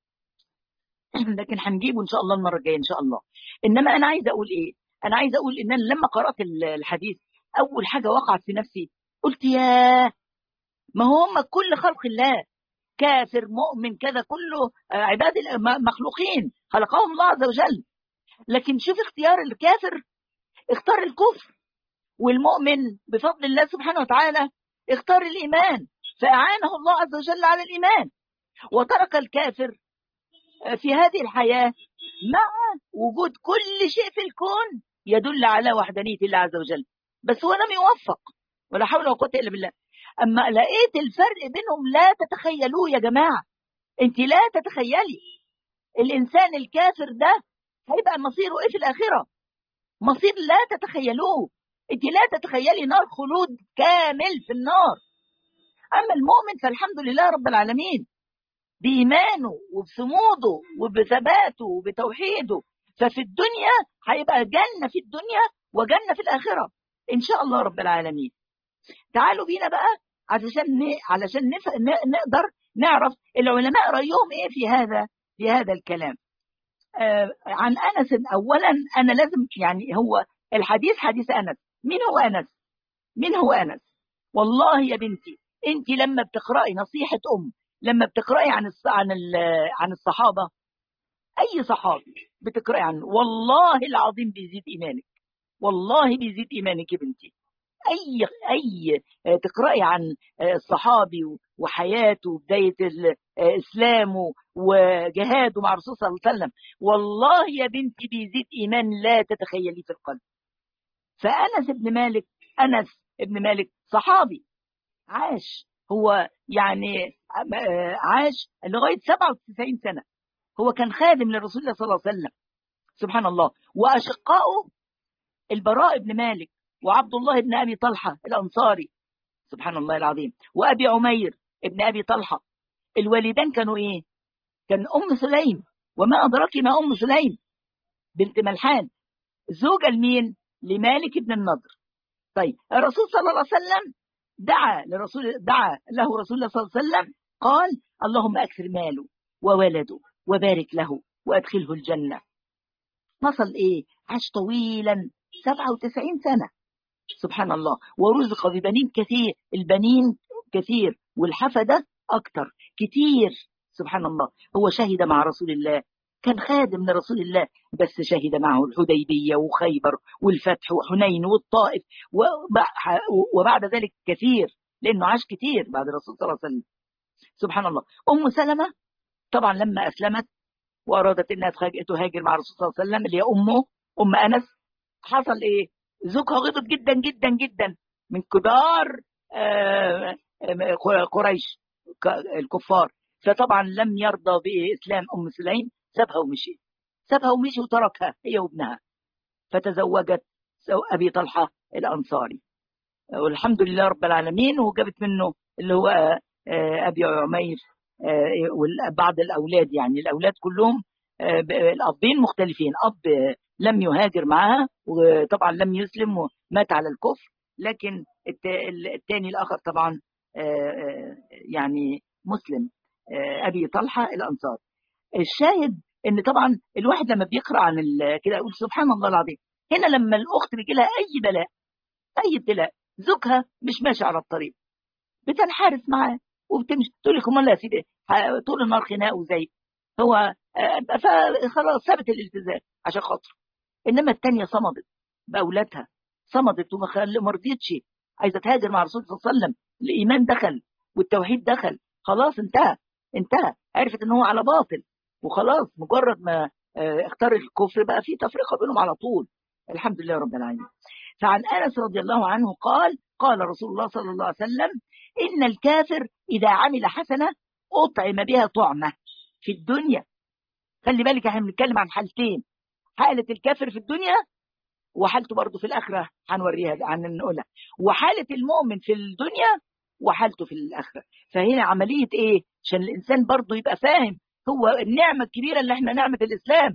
لكن هنجيبه ان شاء الله المره الجايه ان شاء الله انما انا عايزه اقول ايه انا عايزه اقول ان انا لما قرات الحديث اول حاجه وقعت في نفسي قلت يا ما هم كل خلق الله كافر مؤمن كذا كله عباد مخلوقين خلقهم الله عز وجل لكن شوف اختيار الكافر اختار الكفر والمؤمن بفضل الله سبحانه وتعالى اختار الإيمان فأعانه الله عز وجل على الإيمان وترك الكافر في هذه الحياة مع وجود كل شيء في الكون يدل على وحدانية الله عز وجل بس هو لم يوفق ولا حول ولا قوة إلا بالله أما لقيت الفرق بينهم لا تتخيلوه يا جماعة أنت لا تتخيلي الإنسان الكافر ده هيبقى مصيره إيه في الآخرة مصير لا تتخيلوه انت لا تتخيلي نار خلود كامل في النار اما المؤمن فالحمد لله رب العالمين بايمانه وبصموده وبثباته وبتوحيده ففي الدنيا هيبقى جنه في الدنيا وجنه في الاخره ان شاء الله رب العالمين تعالوا بينا بقى علشان علشان نقدر نعرف العلماء رايهم ايه في هذا في هذا الكلام آه عن انس اولا انا لازم يعني هو الحديث حديث انس مين هو أنس مين هو أنس والله يا بنتي أنت لما بتقرأي نصيحة أم لما بتقرأي عن عن عن الصحابة أي صحابي بتقرأي عنه والله العظيم بيزيد إيمانك والله بيزيد إيمانك يا بنتي اي اي تقراي عن الصحابي وحياته وبدايه الاسلام وجهاده مع الرسول صلى الله عليه وسلم والله يا بنتي بيزيد ايمان لا تتخيليه في القلب فانس بن مالك انس بن مالك صحابي عاش هو يعني عاش لغايه 97 سنه هو كان خادم لرسول الله صلى الله عليه وسلم سبحان الله واشقائه البراء بن مالك وعبد الله بن ابي طلحه الانصاري سبحان الله العظيم وابي عمير ابن ابي طلحه الوالدان كانوا ايه كان ام سليم وما ادراك ما ام سليم بنت ملحان زوجة لمين لمالك بن النضر طيب الرسول صلى الله عليه وسلم دعا لرسول دعا له رسول الله صلى الله عليه وسلم قال اللهم اكثر ماله وولده وبارك له وادخله الجنه وصل ايه عاش طويلا 97 سنه سبحان الله ورزق ببنين كثير البنين كثير والحفده اكتر كتير سبحان الله هو شهد مع رسول الله كان خادم لرسول الله بس شهد معه الحديبية وخيبر والفتح وحنين والطائف وبعد ذلك كثير لأنه عاش كثير بعد الرسول صلى الله عليه وسلم سبحان الله أم سلمة طبعا لما أسلمت وأرادت أنها تهاجر مع الرسول صلى الله عليه وسلم اللي هي أمه أم أنس حصل إيه زوجها غضب جدا جدا جدا من كبار قريش الكفار فطبعا لم يرضى بإسلام أم سليم سابها ومشي سابها ومشي وتركها هي وابنها فتزوجت أبي طلحة الأنصاري والحمد لله رب العالمين وجابت منه اللي هو أبي عمير وبعض الأولاد يعني الأولاد كلهم الأبين مختلفين أب لم يهاجر معها وطبعا لم يسلم ومات على الكفر لكن الثاني الآخر طبعا يعني مسلم أبي طلحة الأنصار الشاهد ان طبعا الواحد لما بيقرا عن كده يقول سبحان الله العظيم هنا لما الاخت بيجي لها اي بلاء اي ابتلاء زوجها مش ماشي على الطريق بتنحرف معاه وبتمشي تقول لك امال يا سيدي طول النهار خناق وزي هو خلاص سابت الالتزام عشان خاطره انما الثانيه صمدت باولادها صمدت وما رضيتش عايزه تهاجر مع الرسول صلى الله عليه وسلم الايمان دخل والتوحيد دخل خلاص انتهى انتهى عرفت ان هو على باطل وخلاص مجرد ما اختار الكفر بقى في تفرقه بينهم على طول الحمد لله رب العالمين فعن انس رضي الله عنه قال قال رسول الله صلى الله عليه وسلم ان الكافر اذا عمل حسنه اطعم بها طعمه في الدنيا خلي بالك احنا بنتكلم عن حالتين حاله الكافر في الدنيا وحالته برضه في الاخره هنوريها عن نقولها وحاله المؤمن في الدنيا وحالته في الاخره فهنا عمليه ايه عشان الانسان برضه يبقى فاهم هو النعمة الكبيرة اللي احنا نعمة الإسلام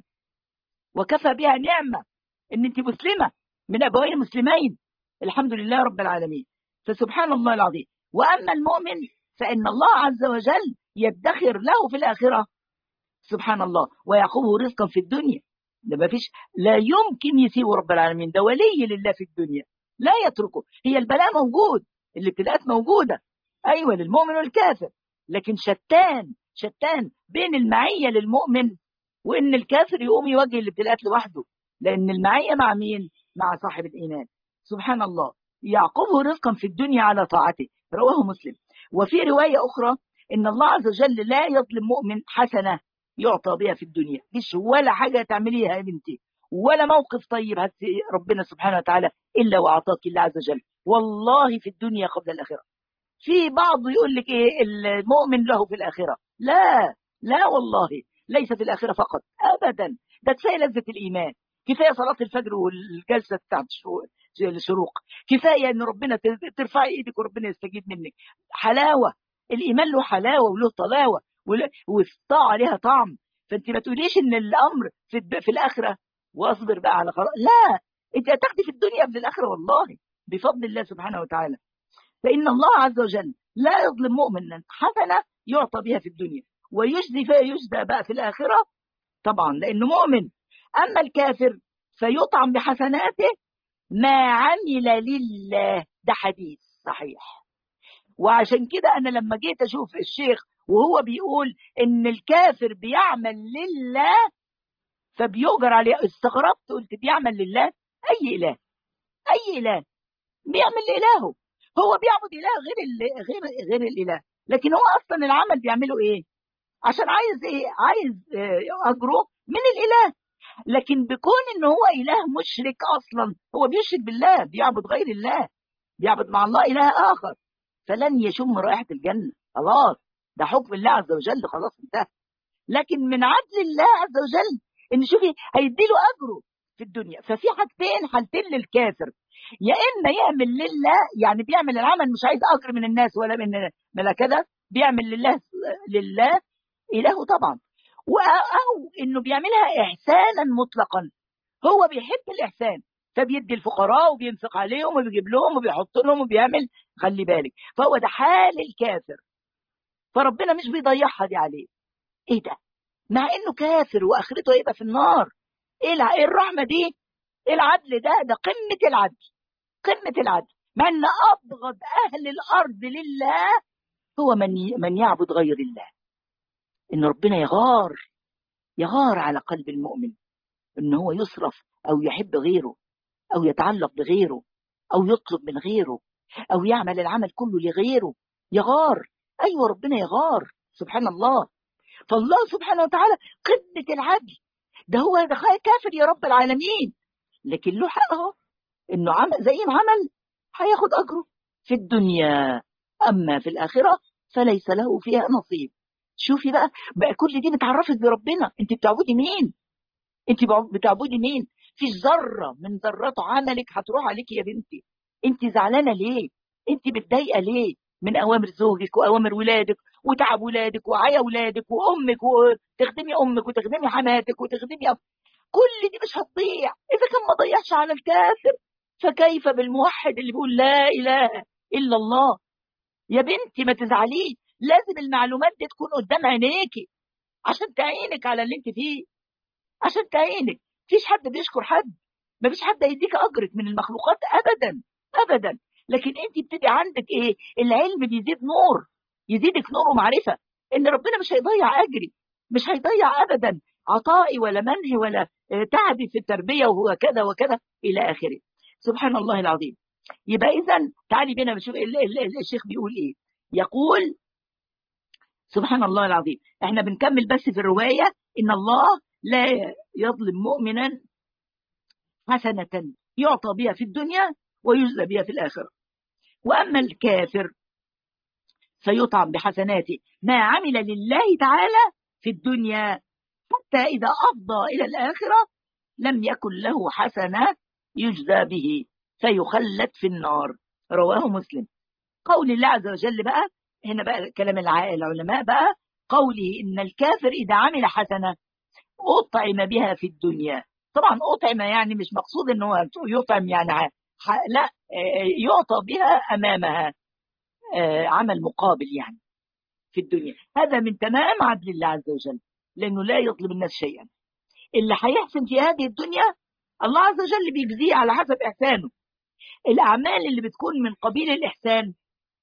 وكفى بها نعمة ان انت مسلمة من أبوين مسلمين الحمد لله رب العالمين فسبحان الله العظيم وأما المؤمن فإن الله عز وجل يدخر له في الآخرة سبحان الله ويعقبه رزقا في الدنيا ده ما فيش لا يمكن يسيب رب العالمين ده ولي لله في الدنيا لا يتركه هي البلاء موجود الابتلاءات موجودة أيوة للمؤمن والكافر لكن شتان شتان بين المعية للمؤمن وإن الكافر يقوم يواجه الابتلاءات لوحده لأن المعية مع مين؟ مع صاحب الإيمان سبحان الله يعقبه رزقا في الدنيا على طاعته رواه مسلم وفي رواية أخرى إن الله عز وجل لا يظلم مؤمن حسنة يعطى بها في الدنيا مش ولا حاجة تعمليها يا بنتي ولا موقف طيب ربنا سبحانه وتعالى إلا وأعطاك الله عز وجل والله في الدنيا قبل الآخرة في بعض يقول لك إيه المؤمن له في الآخرة لا لا والله ليس في الآخرة فقط أبدا ده كفاية لذة الإيمان كفاية صلاة الفجر والجلسة بتاعت الشروق كفاية ان ربنا ترفعي ايدك وربنا يستجيب منك حلاوة الإيمان له حلاوة وله طلاوة والطاعة لها طعم فانت ما تقوليش ان الأمر في, في الآخرة واصبر بقى على خلاص لا انت هتاخدي في الدنيا قبل الآخرة والله بفضل الله سبحانه وتعالى فإن الله عز وجل لا يظلم مؤمنا حسنة يعطى بها في الدنيا ويجزي فيها يجزى بقى في الآخرة طبعا لأنه مؤمن أما الكافر فيطعم بحسناته ما عمل لله ده حديث صحيح وعشان كده أنا لما جيت أشوف الشيخ وهو بيقول إن الكافر بيعمل لله فبيؤجر عليه استغربت قلت بيعمل لله أي إله أي إله بيعمل لإلهه هو بيعبد إله غير ال- غير غير الإله لكن هو أصلا العمل بيعمله إيه عشان عايز إيه عايز آه، أجره من الإله لكن بكون إن هو إله مشرك أصلا هو بيشرك بالله بيعبد غير الله بيعبد مع الله إله آخر فلن يشم رائحة الجنة خلاص ده حكم الله عز وجل خلاص انتهى لكن من عدل الله عز وجل ان شوفي هيديله اجره في الدنيا ففي حاجتين حالتين للكافر يا اما يعمل لله يعني بيعمل العمل مش عايز اجر من الناس ولا من ولا كده بيعمل لله لله اله طبعا و- او انه بيعملها احسانا مطلقا هو بيحب الاحسان فبيدي الفقراء وبينفق عليهم وبيجيب لهم وبيحط لهم وبيعمل خلي بالك فهو ده حال الكافر فربنا مش بيضيعها دي عليه ايه ده مع انه كافر واخرته هيبقى في النار ايه الع- إيه الرحمه دي ايه العدل ده ده قمه العدل قمه العدل مع ان ابغض اهل الارض لله هو من ي- من يعبد غير الله ان ربنا يغار يغار على قلب المؤمن ان هو يصرف او يحب غيره او يتعلق بغيره او يطلب من غيره او يعمل العمل كله لغيره يغار ايوه ربنا يغار سبحان الله فالله سبحانه وتعالى قمه العدل ده هو ده خا- كافر يا رب العالمين لكن له حق اهو انه عمل زي ما عمل هياخد اجره في الدنيا اما في الاخره فليس له فيها نصيب شوفي بقى بقى كل دي بتعرفك بربنا انت بتعبدي مين انت بع- بتعبدي مين في ذره من ذرات عملك هتروح عليك يا بنتي انت زعلانه ليه انت متضايقه ليه من اوامر زوجك واوامر ولادك وتعب ولادك وعيا ولادك وامك وتخدمي امك وتخدمي حماتك وتخدمي أب... كل دي مش هتضيع اذا كان ما ضيعش على الكافر فكيف بالموحد اللي بيقول لا اله الا الله يا بنتي ما تزعليش لازم المعلومات دي تكون قدام عينيكي عشان تعينك على اللي انت فيه عشان تعينك مفيش حد بيشكر حد مفيش حد هيديك اجرك من المخلوقات ابدا ابدا لكن انت بتبقي عندك ايه العلم بيزيد نور يزيدك نور ومعرفه ان ربنا مش هيضيع اجري مش هيضيع ابدا عطائي ولا منهي ولا آه، تعبي في التربيه وهو كذا وكذا الى اخره سبحان الله العظيم يبقى اذا تعالي بينا نشوف ال- ال- ال- الشيخ بيقول ايه يقول سبحان الله العظيم احنا بنكمل بس في الروايه ان الله لا يظلم مؤمنا حسنه يعطى بها في الدنيا ويجزى بها في الاخره واما الكافر فيطعم بحسناته ما عمل لله تعالى في الدنيا حتى اذا افضى الى الاخره لم يكن له حسنه يجزى به فيخلد في النار رواه مسلم قول الله عز وجل بقى هنا بقى كلام الع- العلماء بقى قوله إن الكافر إذا عمل حسنة أطعم بها في الدنيا طبعا أطعم يعني مش مقصود إنه يطعم يعني ع- ح- لا آه، يعطى بها أمامها آه، عمل مقابل يعني في الدنيا هذا من تمام عدل الله عز وجل لأنه لا يظلم الناس شيئا اللي هيحسن في هذه الدنيا الله عز وجل بيجزيه على حسب إحسانه الأعمال اللي بتكون من قبيل الإحسان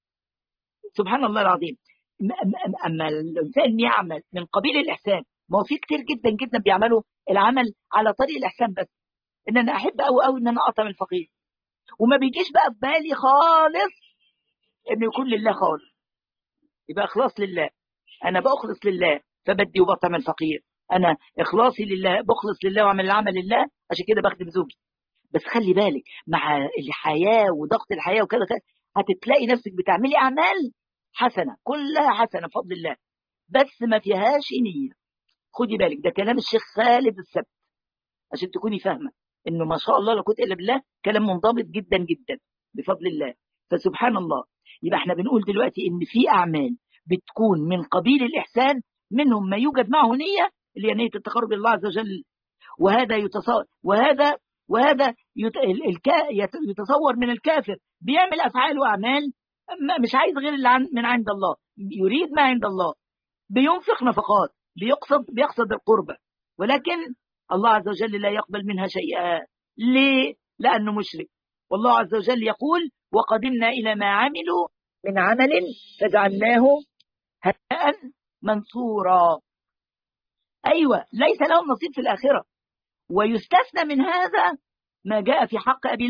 سبحان الله العظيم م- م- اما الانسان يعمل من قبيل الاحسان ما هو في كتير جدا جدا بيعملوا العمل على طريق الاحسان بس ان انا احب قوي قوي ان انا اطعم الفقير وما بيجيش بقى في بالي خالص انه يكون لله خالص يبقى اخلاص لله انا بخلص لله فبدي وبطعم الفقير انا اخلاصي لله بخلص لله واعمل العمل لله عشان كده بخدم زوجي بس خلي بالك مع الحياه وضغط الحياه وكذا كذا هتتلاقي نفسك بتعملي اعمال حسنه كلها حسنه بفضل الله بس ما فيهاش نيه خدي بالك ده كلام الشيخ خالد السبت عشان تكوني فاهمه انه ما شاء الله لا قوه الا بالله كلام منضبط جدا جدا بفضل الله فسبحان الله يبقى احنا بنقول دلوقتي ان في اعمال بتكون من قبيل الاحسان منهم ما يوجد معه نيه اللي هي نيه التقرب الى الله عز وجل وهذا يتصور وهذا وهذا يت... ال- الكا... يت- يتصور من الكافر بيعمل افعال واعمال ما- مش عايز غير اللي عن... من عند الله يريد ما عند الله بينفق نفقات بيقصد بيقصد القربة ولكن الله عز وجل لا يقبل منها شيئا ليه؟ لأنه مشرك والله عز وجل يقول وقدمنا إلى ما عملوا من عمل فجعلناه هباء منصورا أيوة ليس لهم نصيب في الآخرة ويستثنى من هذا ما جاء في حق أبي لهب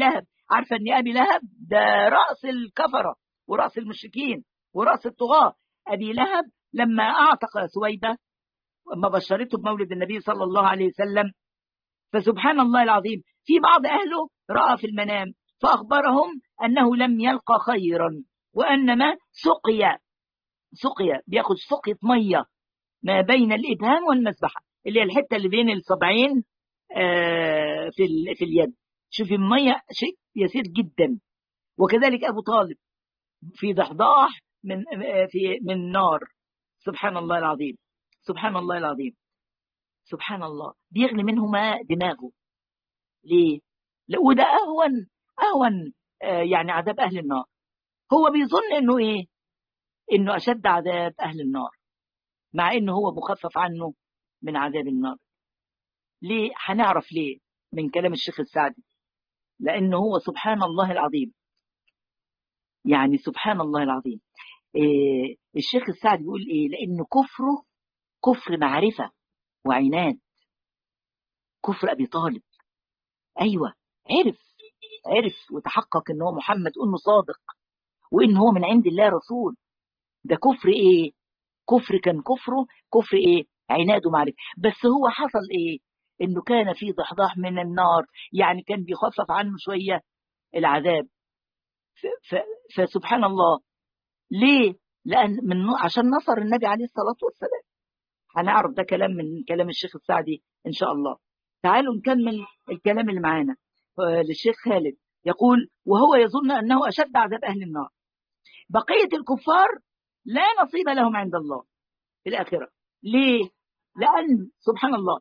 عارفة أن أبي لهب ده رأس الكفرة ورأس المشركين ورأس الطغاة أبي لهب لما أعتق سويبة لما بشرته بمولد النبي صلى الله عليه وسلم فسبحان الله العظيم في بعض أهله رأى في المنام فأخبرهم أنه لم يلقى خيرا وأنما سقي سقي بياخد سقية مية ما بين الإبهام والمسبحة اللي هي الحتة اللي بين الصبعين في في اليد شوفي المية شيء يسير جدا وكذلك أبو طالب في ضحضاح من في من نار سبحان الله العظيم سبحان الله العظيم سبحان الله بيغلي منه ماء دماغه ليه؟ وده أهون أهون يعني عذاب أهل النار هو بيظن إنه إيه؟ إنه أشد عذاب أهل النار مع إنه هو مخفف عنه من عذاب النار ليه؟ هنعرف ليه من كلام الشيخ السعدي لأنه هو سبحان الله العظيم يعني سبحان الله العظيم إيه الشيخ السعدي بيقول إيه لأنه كفره كفر معرفة وعناد كفر أبي طالب أيوة عرف عرف وتحقق إن هو محمد إنه صادق وإن هو من عند الله رسول ده كفر إيه كفر كان كفره كفر إيه عناد ومعرفة بس هو حصل إيه إنه كان في ضحضاح من النار يعني كان بيخفف عنه شوية العذاب فسبحان الله ليه لأن من عشان نصر النبي عليه الصلاة والسلام هنعرف ده كلام من كلام الشيخ السعدي إن شاء الله تعالوا نكمل الكلام اللي معانا للشيخ خالد يقول وهو يظن أنه أشد عذاب أهل النار بقية الكفار لا نصيب لهم عند الله في الآخرة ليه؟ لأن سبحان الله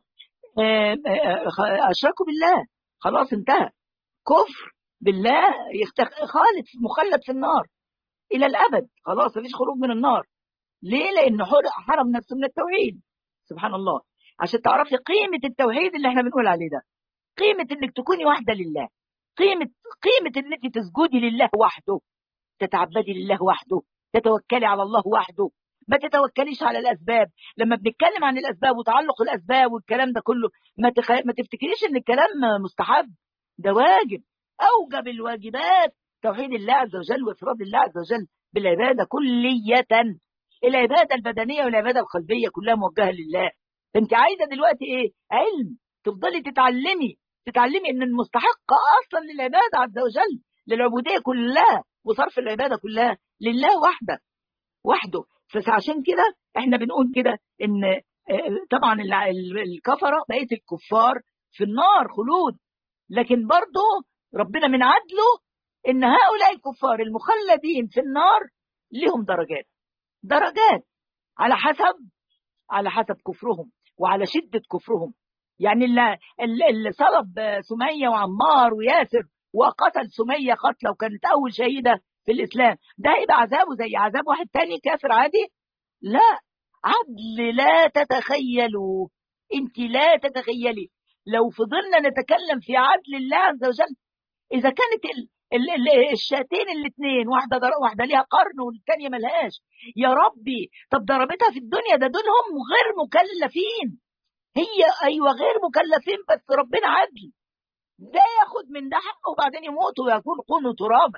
أشركوا بالله خلاص انتهى كفر بالله خالد مخلد في النار إلى الأبد خلاص مفيش خروج من النار ليه؟ لأنه حرم نفسه من التوحيد سبحان الله عشان تعرفي قيمة التوحيد اللي احنا بنقول عليه ده قيمة انك تكوني واحدة لله قيمة قيمة ان انت تسجدي لله وحده تتعبدي لله وحده تتوكلي على الله وحده ما تتوكليش على الاسباب لما بنتكلم عن الاسباب وتعلق الاسباب والكلام ده كله ما, تخ... ما تفتكريش ان الكلام مستحب ده واجب اوجب الواجبات توحيد الله عز وجل وافراد الله عز وجل بالعباده كليه العباده البدنيه والعباده القلبيه كلها موجهه لله انت عايزه دلوقتي ايه علم تفضلي تتعلمي تتعلمي ان المستحق اصلا للعباده عز وجل للعبوديه كلها وصرف العباده كلها لله وحده وحده فعشان كده احنا بنقول كده ان طبعا الكفره بقيه الكفار في النار خلود لكن برضه ربنا من عدله ان هؤلاء الكفار المخلدين في النار لهم درجات درجات على حسب على حسب كفرهم وعلى شدة كفرهم يعني اللي, اللي صلب سمية وعمار وياسر وقتل سمية قتلة وكانت أول شهيدة في الإسلام ده يبقى عذابه زي عذاب واحد تاني كافر عادي لا عدل لا تتخيلوا انت لا تتخيلي لو فضلنا نتكلم في عدل الله عز وجل إذا كانت ال ال ال الشاتين الاثنين واحده در... واحده ليها قرن والثانيه ملهاش يا ربي طب ضربتها في الدنيا ده دولهم غير مكلفين هي ايوه غير مكلفين بس ربنا عدل ده ياخد من ده حقه وبعدين يموت ويكون كونه ترابا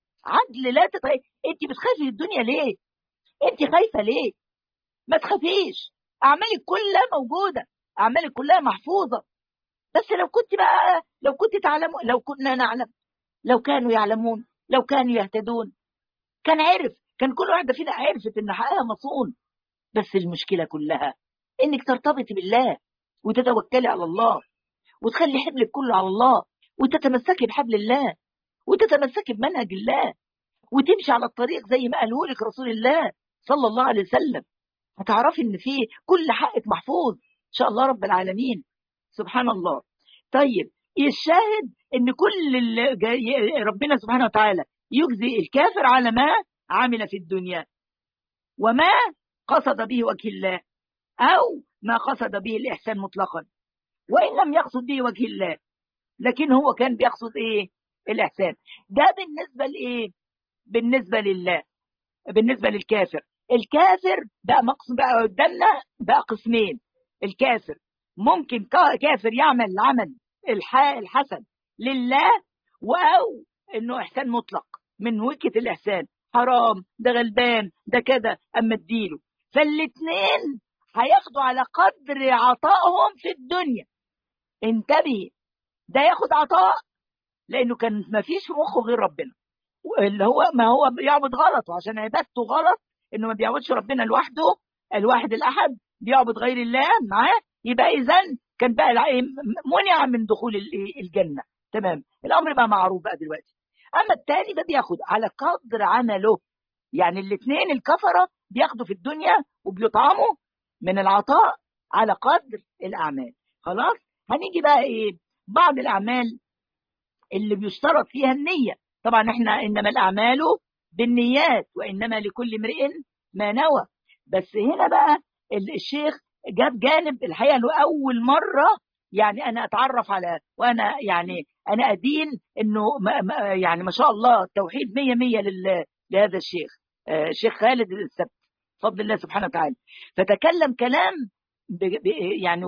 عدل لا تتخيل انت بتخافي في الدنيا ليه انت خايفه ليه ما تخافيش اعمالك كلها موجوده اعمالك كلها محفوظه بس لو كنت بقى لو كنت تعلم لو كنا نعلم لو كانوا يعلمون لو كانوا يهتدون كان عرف كان كل واحده فينا عرفت ان حقها مصون بس المشكله كلها انك ترتبطي بالله وتتوكلي على الله وتخلي حبلك كله على الله وتتمسكي بحبل الله وتتمسكي بمنهج الله وتمشي على الطريق زي ما قاله لك رسول الله صلى الله عليه وسلم هتعرفي ان في كل حقك محفوظ ان شاء الله رب العالمين سبحان الله طيب الشاهد ان كل اللي ربنا سبحانه وتعالى يجزي الكافر على ما عمل في الدنيا وما قصد به وجه الله او ما قصد به الاحسان مطلقا وان لم يقصد به وجه الله لكن هو كان بيقصد ايه الاحسان ده بالنسبه لايه بالنسبه لله بالنسبه للكافر الكافر بقى مقصود بقى قدامنا بقى قسمين الكافر ممكن كافر يعمل العمل الحسن لله أو انه احسان مطلق من وجهه الاحسان حرام ده غلبان ده كده اما اديله فالاثنين هياخدوا على قدر عطائهم في الدنيا انتبهي ده ياخد عطاء لانه كان ما فيش في مخه غير ربنا اللي هو ما هو بيعبد غلط وعشان عبادته غلط انه ما بيعبدش ربنا لوحده الواحد الاحد بيعبد غير الله معاه يبقى اذا كان بقى منع من دخول الجنه تمام الامر بقى معروف بقى دلوقتي اما الثاني ده بياخد على قدر عمله يعني الاثنين الكفره بياخدوا في الدنيا وبيطعموا من العطاء على قدر الاعمال خلاص هنيجي بقى ايه بعض الاعمال اللي بيشترط فيها النيه طبعا احنا انما الاعمال بالنيات وانما لكل امرئ ما نوى بس هنا بقى الشيخ جاب جانب الحقيقه له اول مره يعني انا اتعرف على وانا يعني انا ادين انه ما ما يعني ما شاء الله التوحيد 100 100 لهذا الشيخ الشيخ خالد السبت بفضل الله سبحانه وتعالى فتكلم كلام يعني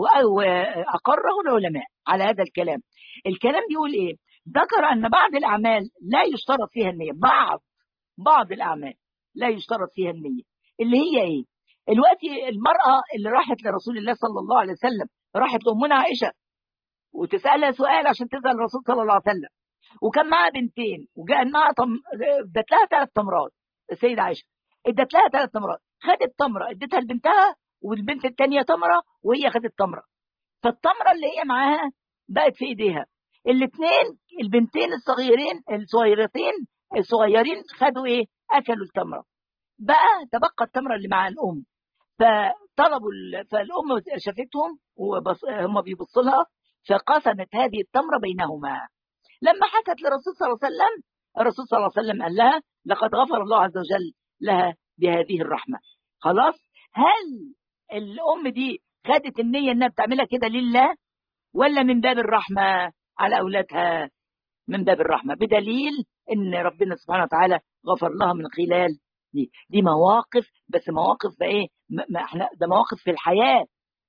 واقره العلماء على هذا الكلام الكلام بيقول ايه ذكر ان بعض الاعمال لا يشترط فيها النيه بعض بعض الاعمال لا يشترط فيها النيه اللي هي ايه دلوقتي المراه اللي راحت لرسول الله صلى الله عليه وسلم راحت لامنا عائشه وتسالها سؤال عشان تسال الرسول صلى الله عليه وسلم وكان معاها بنتين وجاء معاها طم... ادت لها ثلاث تمرات السيده عائشه ادت لها ثلاث تمرات خدت تمره ادتها لبنتها والبنت الثانيه تمره وهي خدت تمره فالتمره اللي هي معاها بقت في ايديها الاثنين البنتين الصغيرين الصغيرتين الصغيرين خدوا ايه اكلوا التمره بقى تبقى التمره اللي مع الام فطلبوا فالام شافتهم وهم بيبصوا لها فقسمت هذه التمره بينهما لما حكت للرسول صلى الله عليه وسلم الرسول صلى الله عليه وسلم قال لها لقد غفر الله عز وجل لها بهذه الرحمه خلاص هل الام دي خدت النيه انها بتعملها كده لله ولا من باب الرحمه على اولادها من باب الرحمه بدليل ان ربنا سبحانه وتعالى غفر لها من خلال دي دي مواقف بس مواقف بايه ما احنا ده مواقف في الحياه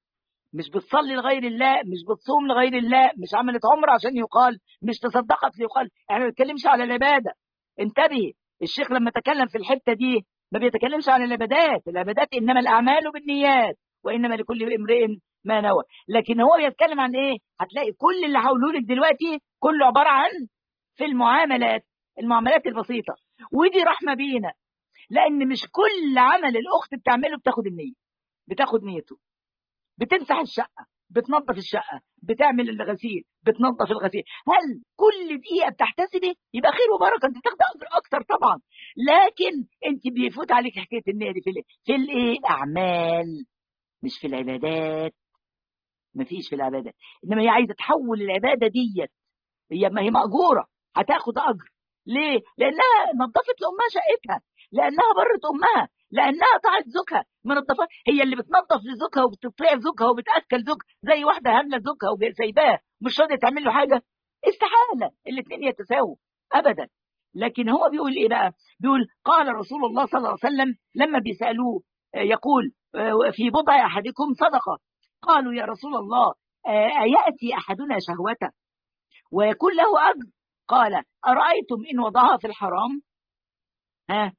مش بتصلي لغير الله مش بتصوم لغير الله مش عملت عمره عشان يقال مش تصدقت ليقال احنا ما بنتكلمش على العباده انتبهي الشيخ لما تكلم في الحته دي ما بيتكلمش عن العبادات العبادات انما الاعمال بالنيات وانما لكل امرئ ما نوى لكن هو بيتكلم عن ايه هتلاقي كل اللي هقوله لك دلوقتي كله عباره عن في المعاملات المعاملات البسيطه ودي رحمه بينا لان مش كل عمل الاخت بتعمله بتاخد النيه بتاخد نيته بتمسح الشقه بتنظف الشقه بتعمل الغسيل بتنظف الغسيل هل كل دقيقه بتحتسبي يبقى خير وبركه انت تاخدي اجر اكتر طبعا لكن انت بيفوت عليك حكايه النيه دي في الايه في الايه الاعمال مش في العبادات مفيش في العبادات انما هي عايزه تحول العباده ديت هي ما هي ماجوره هتاخد اجر ليه لانها نظفت لامها شقتها لانها برت امها لانها طاعت زوجها منظفات هي اللي بتنظف لزوجها وبتطيع زوجها وبتاكل زوجها زي واحده هامله زوجها وسايباه مش راضيه تعمل له حاجه استحاله الاثنين يتساووا ابدا لكن هو بيقول ايه بقى بيقول قال رسول الله صلى الله عليه وسلم لما بيسالوه يقول في بضع احدكم صدقه قالوا يا رسول الله اياتي احدنا شهوته ويكون له اجر قال ارايتم ان وضعها في الحرام ها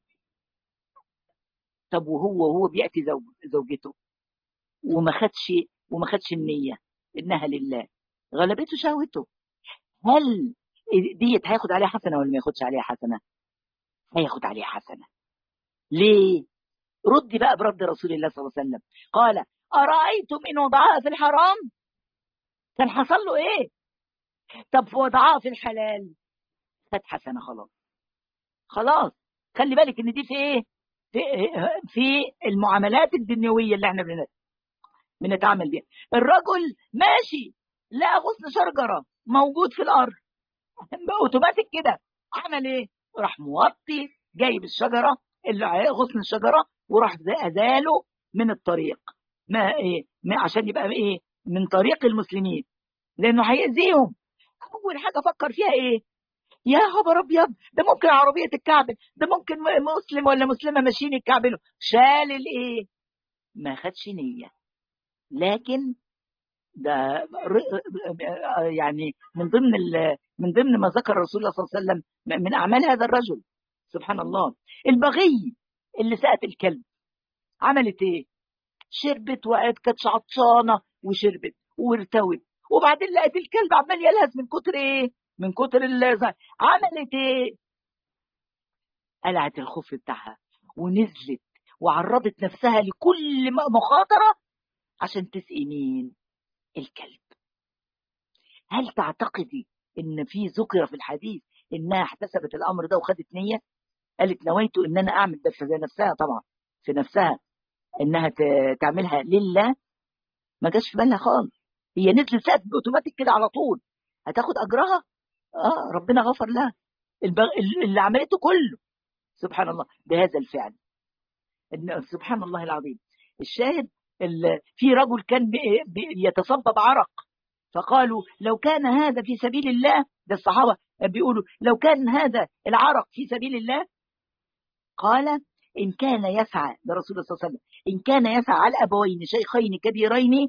طب وهو وهو بياتي زوج زوجته وما خدش وما خدش النيه انها لله غلبته شهوته هل ديت هياخد عليها حسنه ولا ما ياخدش عليها حسنه؟ هياخد عليها حسنه ليه؟ ردي بقى برد رسول الله صلى الله عليه وسلم قال ارايتم ان وضعها في الحرام كان حصل له ايه؟ طب وضعها في الحلال خد حسنه خلاص خلاص خلي بالك ان دي في ايه؟ في, في المعاملات الدنيويه اللي احنا بنتعامل بيها الرجل ماشي لقى غصن شجره موجود في الارض اوتوماتيك كده عمل ايه راح موطي جايب الشجره اللي غصن الشجره وراح ازاله من الطريق ما ايه ما عشان يبقى ايه من طريق المسلمين لانه هيأذيهم اول حاجه فكر فيها ايه يا خبر ابيض ده ممكن عربيه تتكعبل ده ممكن مسلم ولا مسلمه ماشيين يتكعبلوا شال الايه ما خدش نيه لكن ده يعني من ضمن من ضمن ما ذكر رسول الله صلى الله عليه وسلم من اعمال هذا الرجل سبحان الله البغي اللي سقت الكلب عملت ايه شربت وقعت كانت عطشانه وشربت وارتوت وبعدين لقت الكلب عمال يلهث من كتر ايه من كتر اللازع عملت ايه قلعت الخف بتاعها ونزلت وعرضت نفسها لكل مخاطره عشان تسقي مين الكلب هل تعتقدي ان في ذكر في الحديث انها احتسبت الامر ده وخدت نيه قالت نويت ان انا اعمل ده في نفسها طبعا في نفسها انها تعملها لله ما جاش في بالها خالص هي نزلت سقف اوتوماتيك كده على طول هتاخد اجرها اه ربنا غفر لها البغ... اللي عملته كله سبحان الله بهذا الفعل إن سبحان الله العظيم الشاهد في رجل كان يتصبب عرق فقالوا لو كان هذا في سبيل الله ده الصحابة بيقولوا لو كان هذا العرق في سبيل الله قال إن كان يسعى ده رسول الله صلى الله عليه وسلم إن كان يسعى على أبوين شيخين كبيرين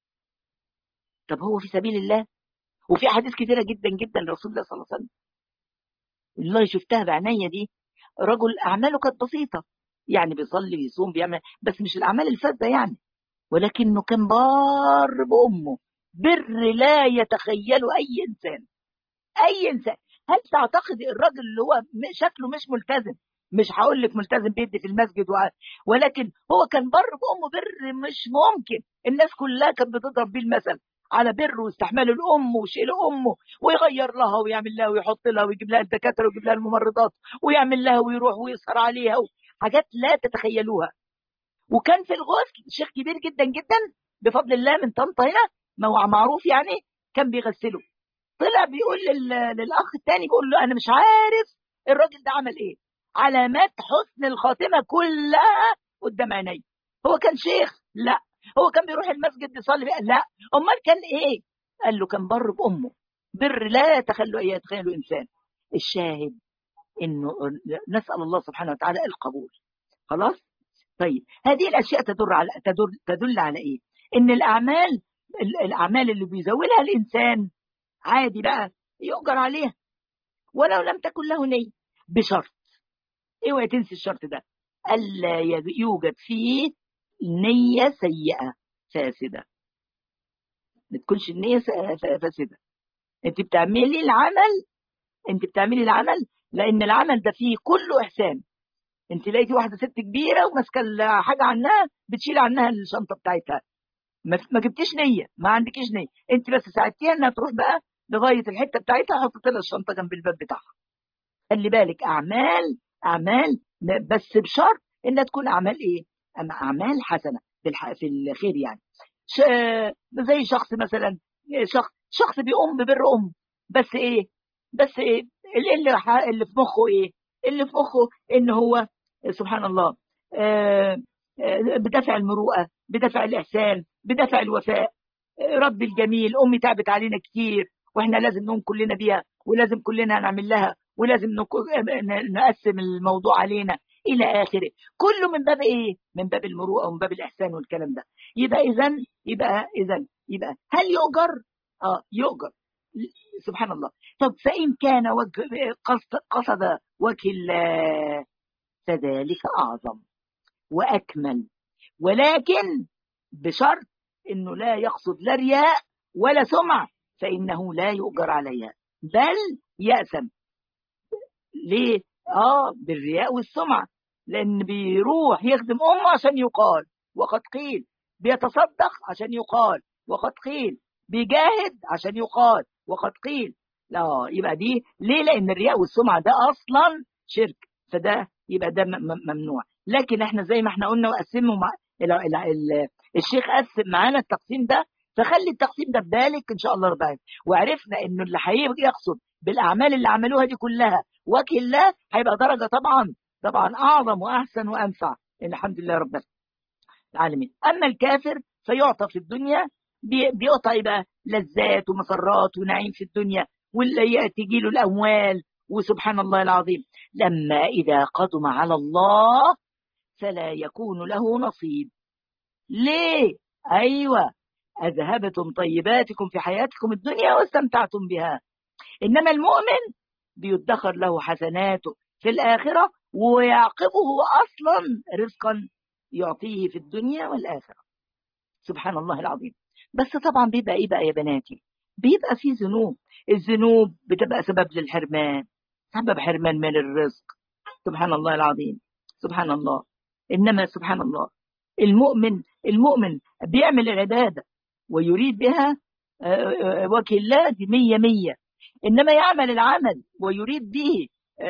طب هو في سبيل الله وفي أحاديث كثيرة جدا جدا لرسول الله صلى الله عليه وسلم والله شفتها بعينيا دي رجل أعماله كانت بسيطة يعني بيصلي ويصوم بيعمل بس مش الأعمال الفاسدة يعني ولكنه كان بار بأمه بر لا يتخيله أي إنسان أي إنسان هل تعتقد الراجل اللي هو شكله مش ملتزم مش هقول لك ملتزم بيدي في المسجد ولكن هو كان بر بأمه بر مش ممكن الناس كلها كانت بتضرب بيه المثل على بر واستحمال الام وشيل امه ويغير لها ويعمل لها ويحط لها ويجيب لها الدكاتره ويجيب لها الممرضات ويعمل لها ويروح ويسهر عليها حاجات لا تتخيلوها وكان في الغسل شيخ كبير جدا جدا بفضل الله من طنطا هنا معروف يعني كان بيغسله طلع بيقول للاخ الثاني بيقول له انا مش عارف الراجل ده عمل ايه علامات حسن الخاتمه كلها قدام عيني هو كان شيخ لا هو كان بيروح المسجد يصلي لا امال كان ايه قال له كان بر بامه بر لا يتخلوا يتخيلوا انسان الشاهد انه نسال الله سبحانه وتعالى القبول خلاص طيب هذه الاشياء تدل على تدل, تدل على ايه ان الاعمال الاعمال اللي بيزولها الانسان عادي بقى يؤجر عليها ولو لم تكن له نيه بشرط اوعي تنسي الشرط ده الا يوجد فيه نيه سيئه فاسده ما تكونش النيه فاسده انت بتعملي العمل انت بتعملي العمل لان العمل ده فيه كله احسان انت لقيتي واحده ست كبيره وماسكه حاجه عنها بتشيل عنها الشنطه بتاعتها ما جبتيش نيه ما عندكيش نيه انت بس ساعدتيها انها تروح بقى لغايه الحته بتاعتها حطيت لها الشنطه جنب الباب بتاعها خلي بالك اعمال اعمال بس بشرط انها تكون اعمال ايه اعمال حسنه في الخير يعني زي شخص مثلا شخص شخص بيقوم ببر ام بس ايه بس ايه اللي اللي في مخه ايه اللي في مخه ان هو سبحان الله بدافع المروءه بدافع الاحسان بدافع الوفاء رب الجميل امي تعبت علينا كتير واحنا لازم نقوم كلنا بيها ولازم كلنا نعمل لها ولازم نقسم الموضوع علينا الى اخره كله من باب ايه من باب المروءه ومن باب الاحسان والكلام ده يبقى اذا يبقى اذا يبقى هل يؤجر اه يؤجر سبحان الله طب فان كان وجه قصد, قصد وجه الله فذلك اعظم واكمل ولكن بشرط انه لا يقصد لا رياء ولا سمعه فانه لا يؤجر عليها بل يأثم ليه اه بالرياء والسمعه لان بيروح يخدم امه عشان يقال وقد قيل بيتصدق عشان يقال وقد قيل بيجاهد عشان يقال وقد قيل لا يبقى دي ليه لان الرياء والسمعه ده اصلا شرك فده يبقى ده ممنوع لكن احنا زي ما احنا قلنا وقسمه مع الشيخ قسم معانا التقسيم ده فخلي التقسيم ده بذلك ان شاء الله ربنا وعرفنا انه اللي هيجي يقصد بالاعمال اللي عملوها دي كلها وجه الله هيبقى درجه طبعا طبعا اعظم واحسن وانفع الحمد لله رب العالمين اما الكافر فيعطى في الدنيا بيعطى يبقى لذات ومسرات ونعيم في الدنيا واللي تجي له الاموال وسبحان الله العظيم لما اذا قدم على الله فلا يكون له نصيب ليه ايوه أذهبتم طيباتكم في حياتكم الدنيا واستمتعتم بها إنما المؤمن بيدخر له حسناته في الآخرة ويعقبه أصلا رزقا يعطيه في الدنيا والآخرة سبحان الله العظيم بس طبعا بيبقى إيه بقى يا بناتي بيبقى في ذنوب الذنوب بتبقى سبب للحرمان سبب حرمان من الرزق سبحان الله العظيم سبحان الله إنما سبحان الله المؤمن المؤمن بيعمل العبادة ويريد بها وجه الله دي مية مية إنما يعمل العمل ويريد به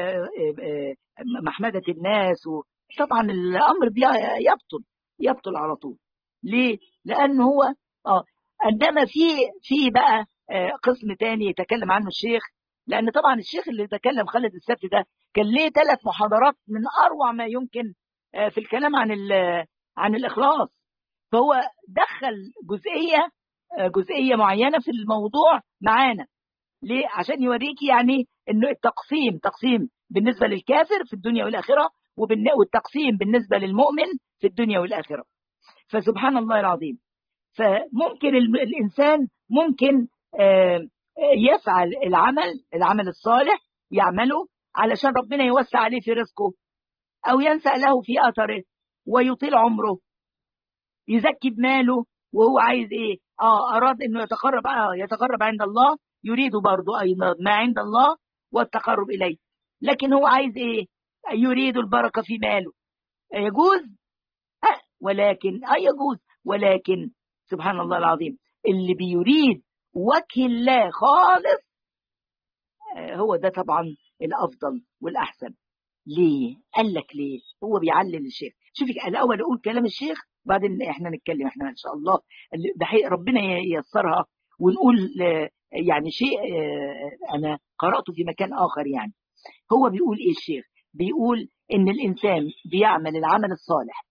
محمدة الناس طبعا الأمر يبطل يبطل على طول ليه؟ لأنه هو آه عندما في في بقى قسم تاني يتكلم عنه الشيخ لأن طبعا الشيخ اللي تكلم خالد السبت ده كان ليه ثلاث محاضرات من أروع ما يمكن في الكلام عن عن الإخلاص فهو دخل جزئية جزئية معينة في الموضوع معانا ليه؟ عشان يوريكي يعني انه التقسيم تقسيم بالنسبة للكافر في الدنيا والآخرة والتقسيم بالنسبة للمؤمن في الدنيا والآخرة فسبحان الله العظيم فممكن الإنسان ممكن يفعل العمل العمل الصالح يعمله علشان ربنا يوسع عليه في رزقه أو ينسى له في أثره ويطيل عمره يزكي بماله وهو عايز إيه آه أراد إنه يتقرب آه يتقرب عند الله يريد برضه أيضا ما عند الله والتقرب إليه لكن هو عايز إيه يريد البركة في ماله يجوز أه ولكن أي يجوز ولكن سبحان الله العظيم اللي بيريد وجه الله خالص هو ده طبعا الأفضل والأحسن ليه؟ قال لك ليه؟ هو بيعلل الشيخ شوفي الأول أقول كلام الشيخ بعدين احنا نتكلم احنا ان شاء الله ده حقيقة ربنا ييسرها ونقول يعني شيء انا قراته في مكان اخر يعني هو بيقول ايه الشيخ بيقول ان الانسان بيعمل العمل الصالح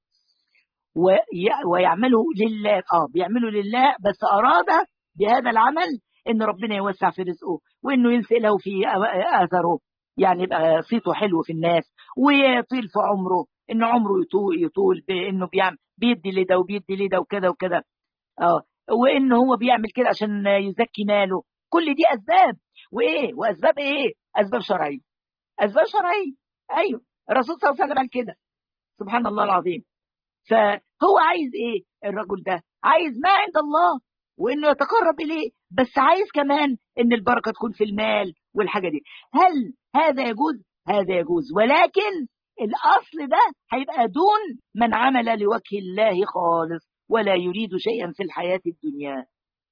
ويعمله لله اه بيعمله لله بس اراد بهذا العمل ان ربنا يوسع في رزقه وانه ينسئ له في اثره يعني يبقى صيته حلو في الناس ويطيل في عمره ان عمره يطول يطول بانه بيعمل بيدي لده وبيدي لده وكذا وكذا اه وان هو بيعمل كده عشان يزكي ماله كل دي اسباب وايه واسباب ايه اسباب شرعيه اسباب شرعيه ايوه الرسول صلى الله عليه وسلم قال كده سبحان الله العظيم فهو عايز ايه الرجل ده عايز ما عند الله وانه يتقرب اليه بس عايز كمان ان البركه تكون في المال والحاجه دي هل هذا يجوز هذا يجوز ولكن الاصل ده هيبقى دون من عمل لوجه الله خالص ولا يريد شيئا في الحياه الدنيا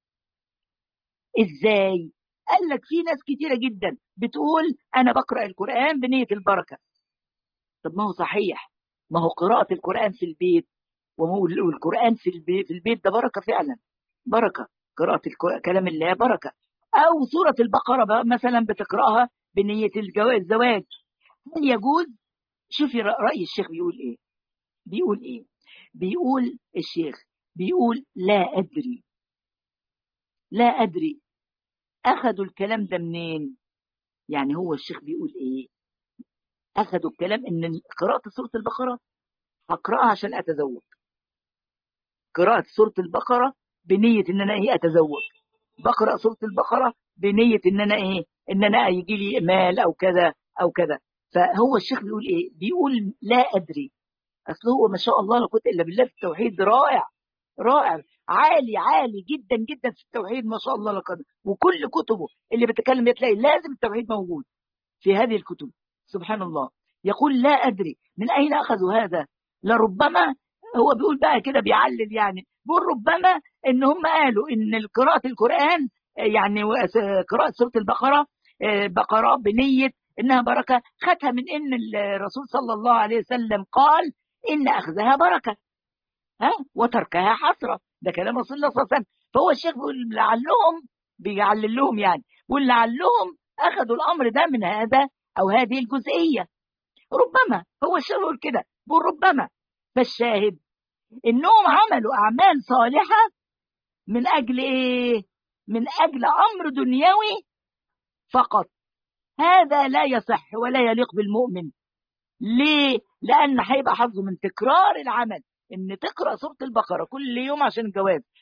ازاي قال لك في ناس كتيره جدا بتقول انا بقرا القران بنيه البركه طب ما هو صحيح ما هو قراءه القران في البيت والقران في البيت, في البيت ده بركه فعلا بركه قراءه كلام الله بركه او سوره البقره مثلا بتقراها بنيه الزواج هل يجوز شوفي راي الشيخ بيقول ايه بيقول ايه بيقول الشيخ بيقول لا ادري لا ادري اخذوا الكلام ده منين يعني هو الشيخ بيقول ايه اخذوا الكلام ان قراءه سوره البقره هقراها عشان اتزوج قراءه سوره البقره بنيه ان انا ايه اتزوج بقرا سوره البقره بنيه ان انا ايه ان انا يجي لي مال او كذا او كذا فهو الشيخ بيقول ايه بيقول لا ادري اصل هو ما شاء الله لا قوه الا بالله في التوحيد رائع رائع عالي عالي جدا جدا في التوحيد ما شاء الله لقد وكل كتبه اللي بتكلم تلاقي لازم التوحيد موجود في هذه الكتب سبحان الله يقول لا ادري من اين اخذوا هذا لربما هو بيقول بقى كده بيعلل يعني بيقول ربما ان هم قالوا ان قراءه القران يعني قراءه سوره البقره بقره بنيه انها بركه خدها من ان الرسول صلى الله عليه وسلم قال ان اخذها بركه ها وتركها حسره ده كلام رسول الله صلى الله عليه وسلم فهو الشيخ بيقول لعلهم بيعلل لهم يعني بيقول لعلهم اخذوا الامر ده من هذا او هذه الجزئيه ربما هو الشيخ بيقول كده بيقول ربما فالشاهد انهم عملوا اعمال صالحه من اجل ايه من اجل امر دنيوي فقط هذا لا يصح ولا يليق بالمؤمن ليه لان هيبقى حظه من تكرار العمل ان تقرا سوره البقره كل يوم عشان الجواز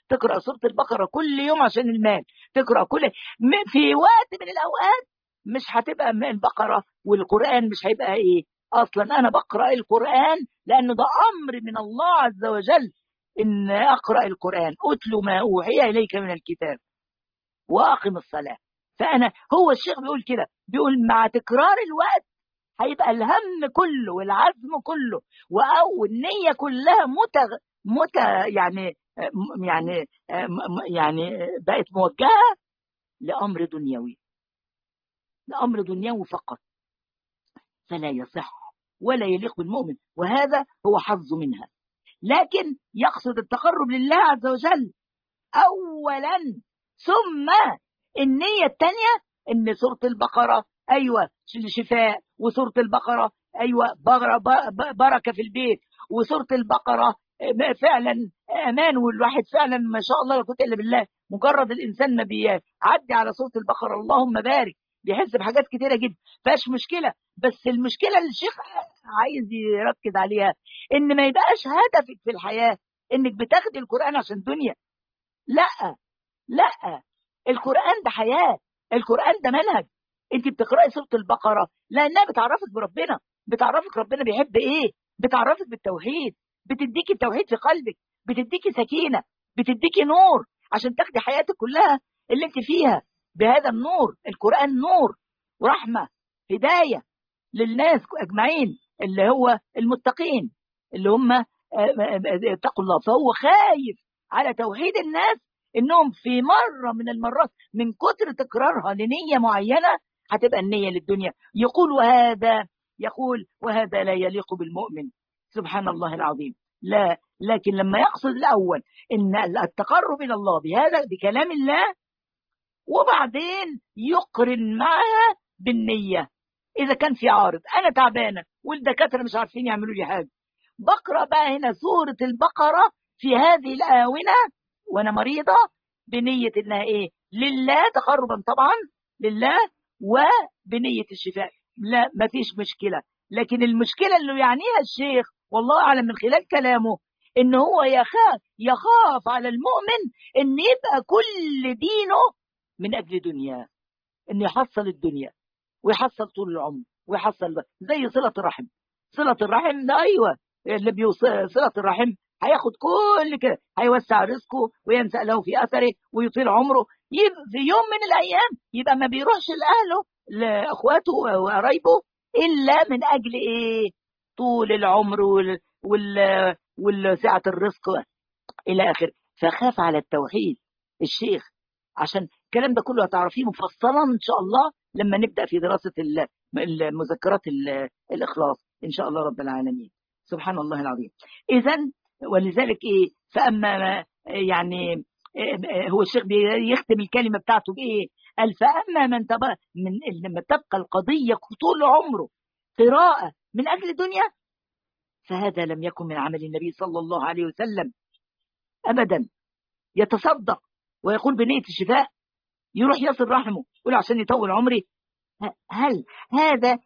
تقرأ سورة البقرة كل يوم عشان المال تقرأ كل في وقت من الأوقات مش هتبقى من البقرة والقرآن مش هيبقى إيه أصلا أنا بقرأ القرآن لأنه ده أمر من الله عز وجل إن أقرأ القرآن أتلو ما أوحي إليك من الكتاب وأقم الصلاة فأنا هو الشيخ بيقول كده بيقول مع تكرار الوقت هيبقى الهم كله والعزم كله أو النية كلها متغ... مت يعني يعني يعني بقت موجهة لأمر دنيوي لأمر دنيوي فقط فلا يصح ولا يليق بالمؤمن وهذا هو حظ منها لكن يقصد التقرب لله عز وجل أولا ثم النية الثانية إن سورة البقرة أيوة شفاء وسورة البقرة أيوة بركة في البيت وسورة البقرة فعلا أمان والواحد فعلا ما شاء الله لا قوة إلا بالله مجرد الإنسان ما بيعدي على سورة البقرة اللهم بارك بيحس بحاجات كتيرة جدا فاش مشكلة بس المشكلة اللي الشيخ عايز يركز عليها إن ما يبقاش هدفك في الحياة إنك بتاخدي القرآن عشان دنيا لا لا القرآن ده حياة القرآن ده منهج انت بتقرأي سورة البقرة لأنها بتعرفك بربنا بتعرفك ربنا بيحب ايه بتعرفك بالتوحيد بتديكي التوحيد في قلبك بتديكي سكينة بتديكي نور عشان تاخدي حياتك كلها اللي انت فيها بهذا النور القرآن نور ورحمة هداية للناس أجمعين اللي هو المتقين اللي هم اتقوا الله فهو خايف على توحيد الناس انهم في مرة من المرات من كتر تكرارها لنية معينة هتبقى النية للدنيا يقول وهذا يقول وهذا لا يليق بالمؤمن سبحان الله العظيم لا لكن لما يقصد الأول إن التقرب إلى الله بهذا بكلام الله وبعدين يقرن معها بالنية إذا كان في عارض أنا تعبانة والدكاترة مش عارفين يعملوا لي حاجة بقرأ بقى هنا سورة البقرة في هذه الآونة وأنا مريضة بنية إنها إيه لله تقربا طبعا لله وبنية الشفاء لا ما فيش مشكلة لكن المشكلة اللي يعنيها الشيخ والله أعلم من خلال كلامه إن هو يخاف يخاف على المؤمن إن يبقى كل دينه من أجل دنيا إن يحصل الدنيا ويحصل طول العمر ويحصل زي صلة الرحم صلة الرحم ده أيوة اللي بيوصل صلة الرحم هياخد كل كده هيوسع رزقه وينسأ له في أثره ويطيل عمره يبقى في يوم من الأيام يبقى ما بيروحش لأهله لأخواته وقرايبه إلا من أجل إيه طول العمر وال... وال... والسعة الرزق إلى آخره فخاف على التوحيد الشيخ عشان الكلام ده كله هتعرفيه مفصلا إن شاء الله لما نبدأ في دراسة المذكرات الإخلاص إن شاء الله رب العالمين سبحان الله العظيم إذا ولذلك إيه فأما يعني هو الشيخ بيختم الكلمة بتاعته بإيه قال فأما من تبقى من لما تبقى القضية طول عمره قراءة من أجل الدنيا فهذا لم يكن من عمل النبي صلى الله عليه وسلم أبدا يتصدق ويقول بنية الشفاء يروح يصل رحمه يقول عشان يطول عمري هل هذا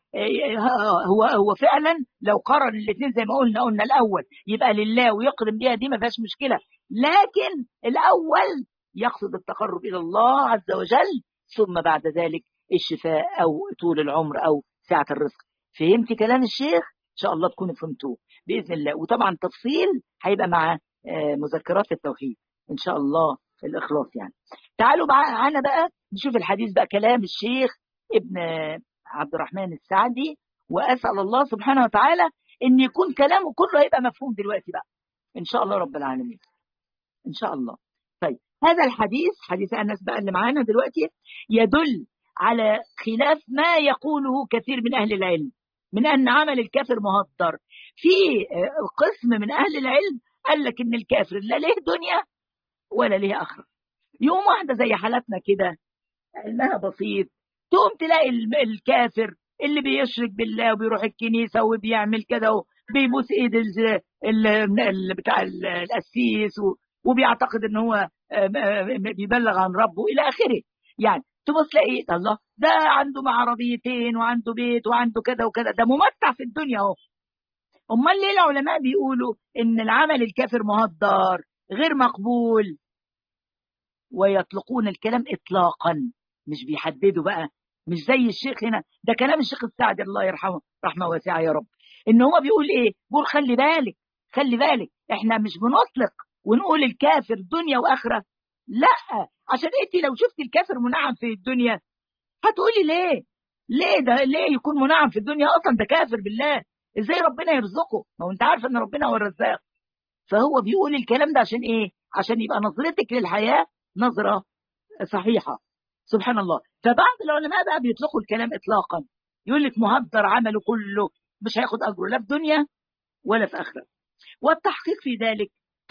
هو هو فعلا لو قرن الاثنين زي ما قلنا قلنا الاول يبقى لله ويقرن بها دي ما فيهاش مشكله لكن الاول يقصد التقرب الى الله عز وجل ثم بعد ذلك الشفاء او طول العمر او سعه الرزق فهمت كلام الشيخ ان شاء الله تكونوا فهمتوه باذن الله وطبعا تفصيل هيبقى مع مذكرات التوحيد ان شاء الله الاخلاص يعني تعالوا معانا بقى نشوف الحديث بقى كلام الشيخ ابن عبد الرحمن السعدي واسال الله سبحانه وتعالى ان يكون كلامه كله هيبقى مفهوم دلوقتي بقى ان شاء الله رب العالمين ان شاء الله طيب هذا الحديث حديث انس بقى اللي معانا دلوقتي يدل على خلاف ما يقوله كثير من اهل العلم من ان عمل الكافر مهدر في قسم من اهل العلم قال لك ان الكافر لا له دنيا ولا له اخره يوم واحده زي حالتنا كده علمها بسيط تقوم تلاقي الكافر اللي بيشرك بالله وبيروح الكنيسة وبيعمل كده وبيبوس ايد ال بتاع القسيس وبيعتقد ان هو بيبلغ عن ربه الى اخره يعني تبص تلاقي الله ده عنده عربيتين وعنده بيت وعنده كذا وكذا ده ممتع في الدنيا اهو امال ليه العلماء بيقولوا ان العمل الكافر مهدر غير مقبول ويطلقون الكلام إطلاقا مش بيحددوا بقى مش زي الشيخ هنا ده كلام الشيخ السعدي الله يرحمه رحمة واسعة يا رب إن هو بيقول إيه بيقول خلي بالك خلي بالك إحنا مش بنطلق ونقول الكافر دنيا وآخرة لا عشان انت لو شفت الكافر منعم في الدنيا هتقولي ليه ليه ده ليه يكون منعم في الدنيا اصلا ده كافر بالله ازاي ربنا يرزقه ما هو انت عارف ان ربنا هو الرزاق فهو بيقول الكلام ده عشان ايه عشان يبقى نظرتك للحياه نظره صحيحه سبحان الله فبعض العلماء بقى بيطلقوا الكلام اطلاقا يقول لك مهدر عمله كله مش هياخد اجره لا في دنيا ولا في اخره والتحقيق في ذلك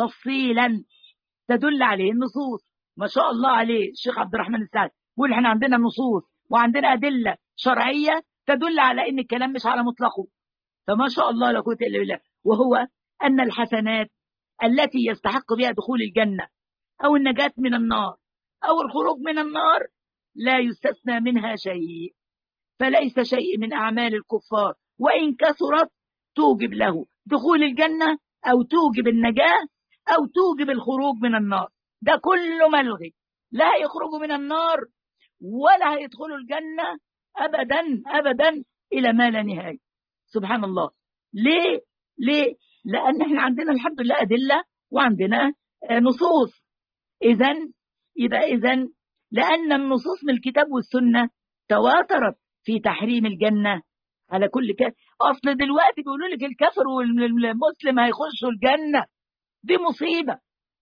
تفصيلا تدل عليه النصوص ما شاء الله عليه الشيخ عبد الرحمن السعد بيقول احنا عندنا نصوص وعندنا ادله شرعيه تدل على ان الكلام مش على مطلقه فما شاء الله لا قوه الا بالله وهو ان الحسنات التي يستحق بها دخول الجنه او النجاه من النار او الخروج من النار لا يستثنى منها شيء فليس شيء من اعمال الكفار وان كثرت توجب له دخول الجنه او توجب النجاه او توجب الخروج من النار ده كله ملغي لا يخرجوا من النار ولا هيدخلوا الجنة أبدا أبدا إلى ما لا نهاية سبحان الله ليه ليه لأن احنا عندنا الحمد لله أدلة وعندنا نصوص إذا يبقى إذا لأن النصوص من الكتاب والسنة تواترت في تحريم الجنة على كل كافر أصل دلوقتي بيقولوا لك الكافر والمسلم هيخشوا الجنة دي مصيبة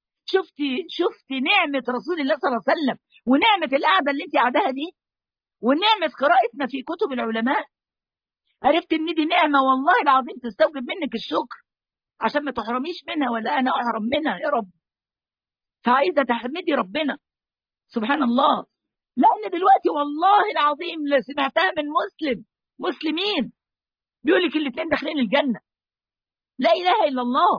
شفتي شفتي نعمة رسول الله صلى الله عليه وسلم ونعمة القعدة اللي انت قاعداها دي ونعمة قراءتنا في كتب العلماء عرفت ان دي نعمة والله العظيم تستوجب منك الشكر عشان ما تحرميش منها ولا انا احرم منها يا رب فعايزة تحمدي ربنا سبحان الله لان دلوقتي والله العظيم اللي سمعتها من مسلم مسلمين بيقول لك الاثنين داخلين الجنة لا اله الا الله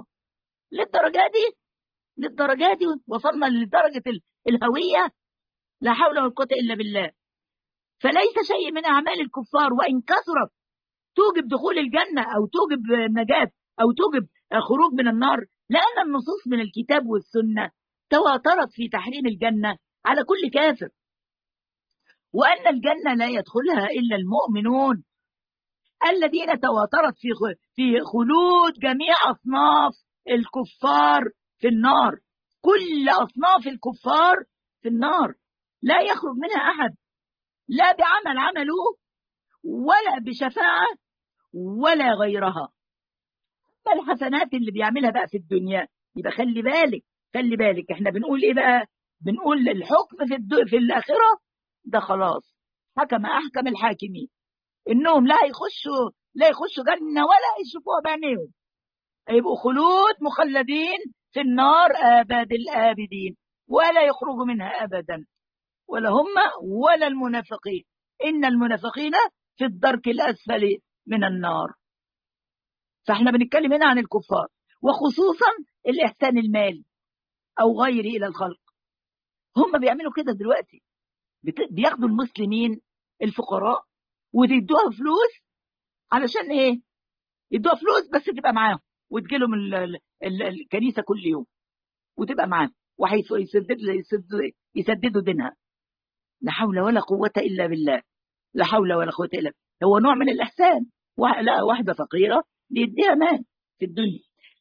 للدرجة دي للدرجة دي وصلنا لدرجة الهوية لا حول ولا قوة إلا بالله فليس شيء من أعمال الكفار وإن كثرت توجب دخول الجنة أو توجب النجاة أو توجب خروج من النار لأن النصوص من الكتاب والسنة تواترت في تحريم الجنة على كل كافر وأن الجنة لا يدخلها إلا المؤمنون الذين تواترت في في خلود جميع أصناف الكفار في النار كل أصناف الكفار في النار لا يخرج منها أحد لا بعمل عمله ولا بشفاعة ولا غيرها الحسنات اللي بيعملها بقى في الدنيا يبقى خلي بالك خلي بالك احنا بنقول ايه بقى بنقول الحكم في الدو في الآخرة ده خلاص حكم أحكم الحاكمين إنهم لا يخشوا لا يخشوا جنة ولا يشوفوها بعينيهم هيبقوا خلود مخلدين في النار آباد الآبدين ولا يخرجوا منها أبدا ولا هم ولا المنافقين إن المنافقين في الدرك الأسفل من النار فاحنا بنتكلم هنا عن الكفار وخصوصا الإحسان المالي أو غيره إلى الخلق هم بيعملوا كده دلوقتي بياخدوا المسلمين الفقراء ويدوها فلوس علشان ايه يدوها فلوس بس تبقى معاهم وتجيلهم الكنيسة كل يوم وتبقى معاهم وهيسددوا يسددوا, يسددوا دينها لا حول ولا قوة إلا بالله لا حول ولا قوة إلا بالله هو نوع من الإحسان لا واحدة فقيرة بيديها مال في الدنيا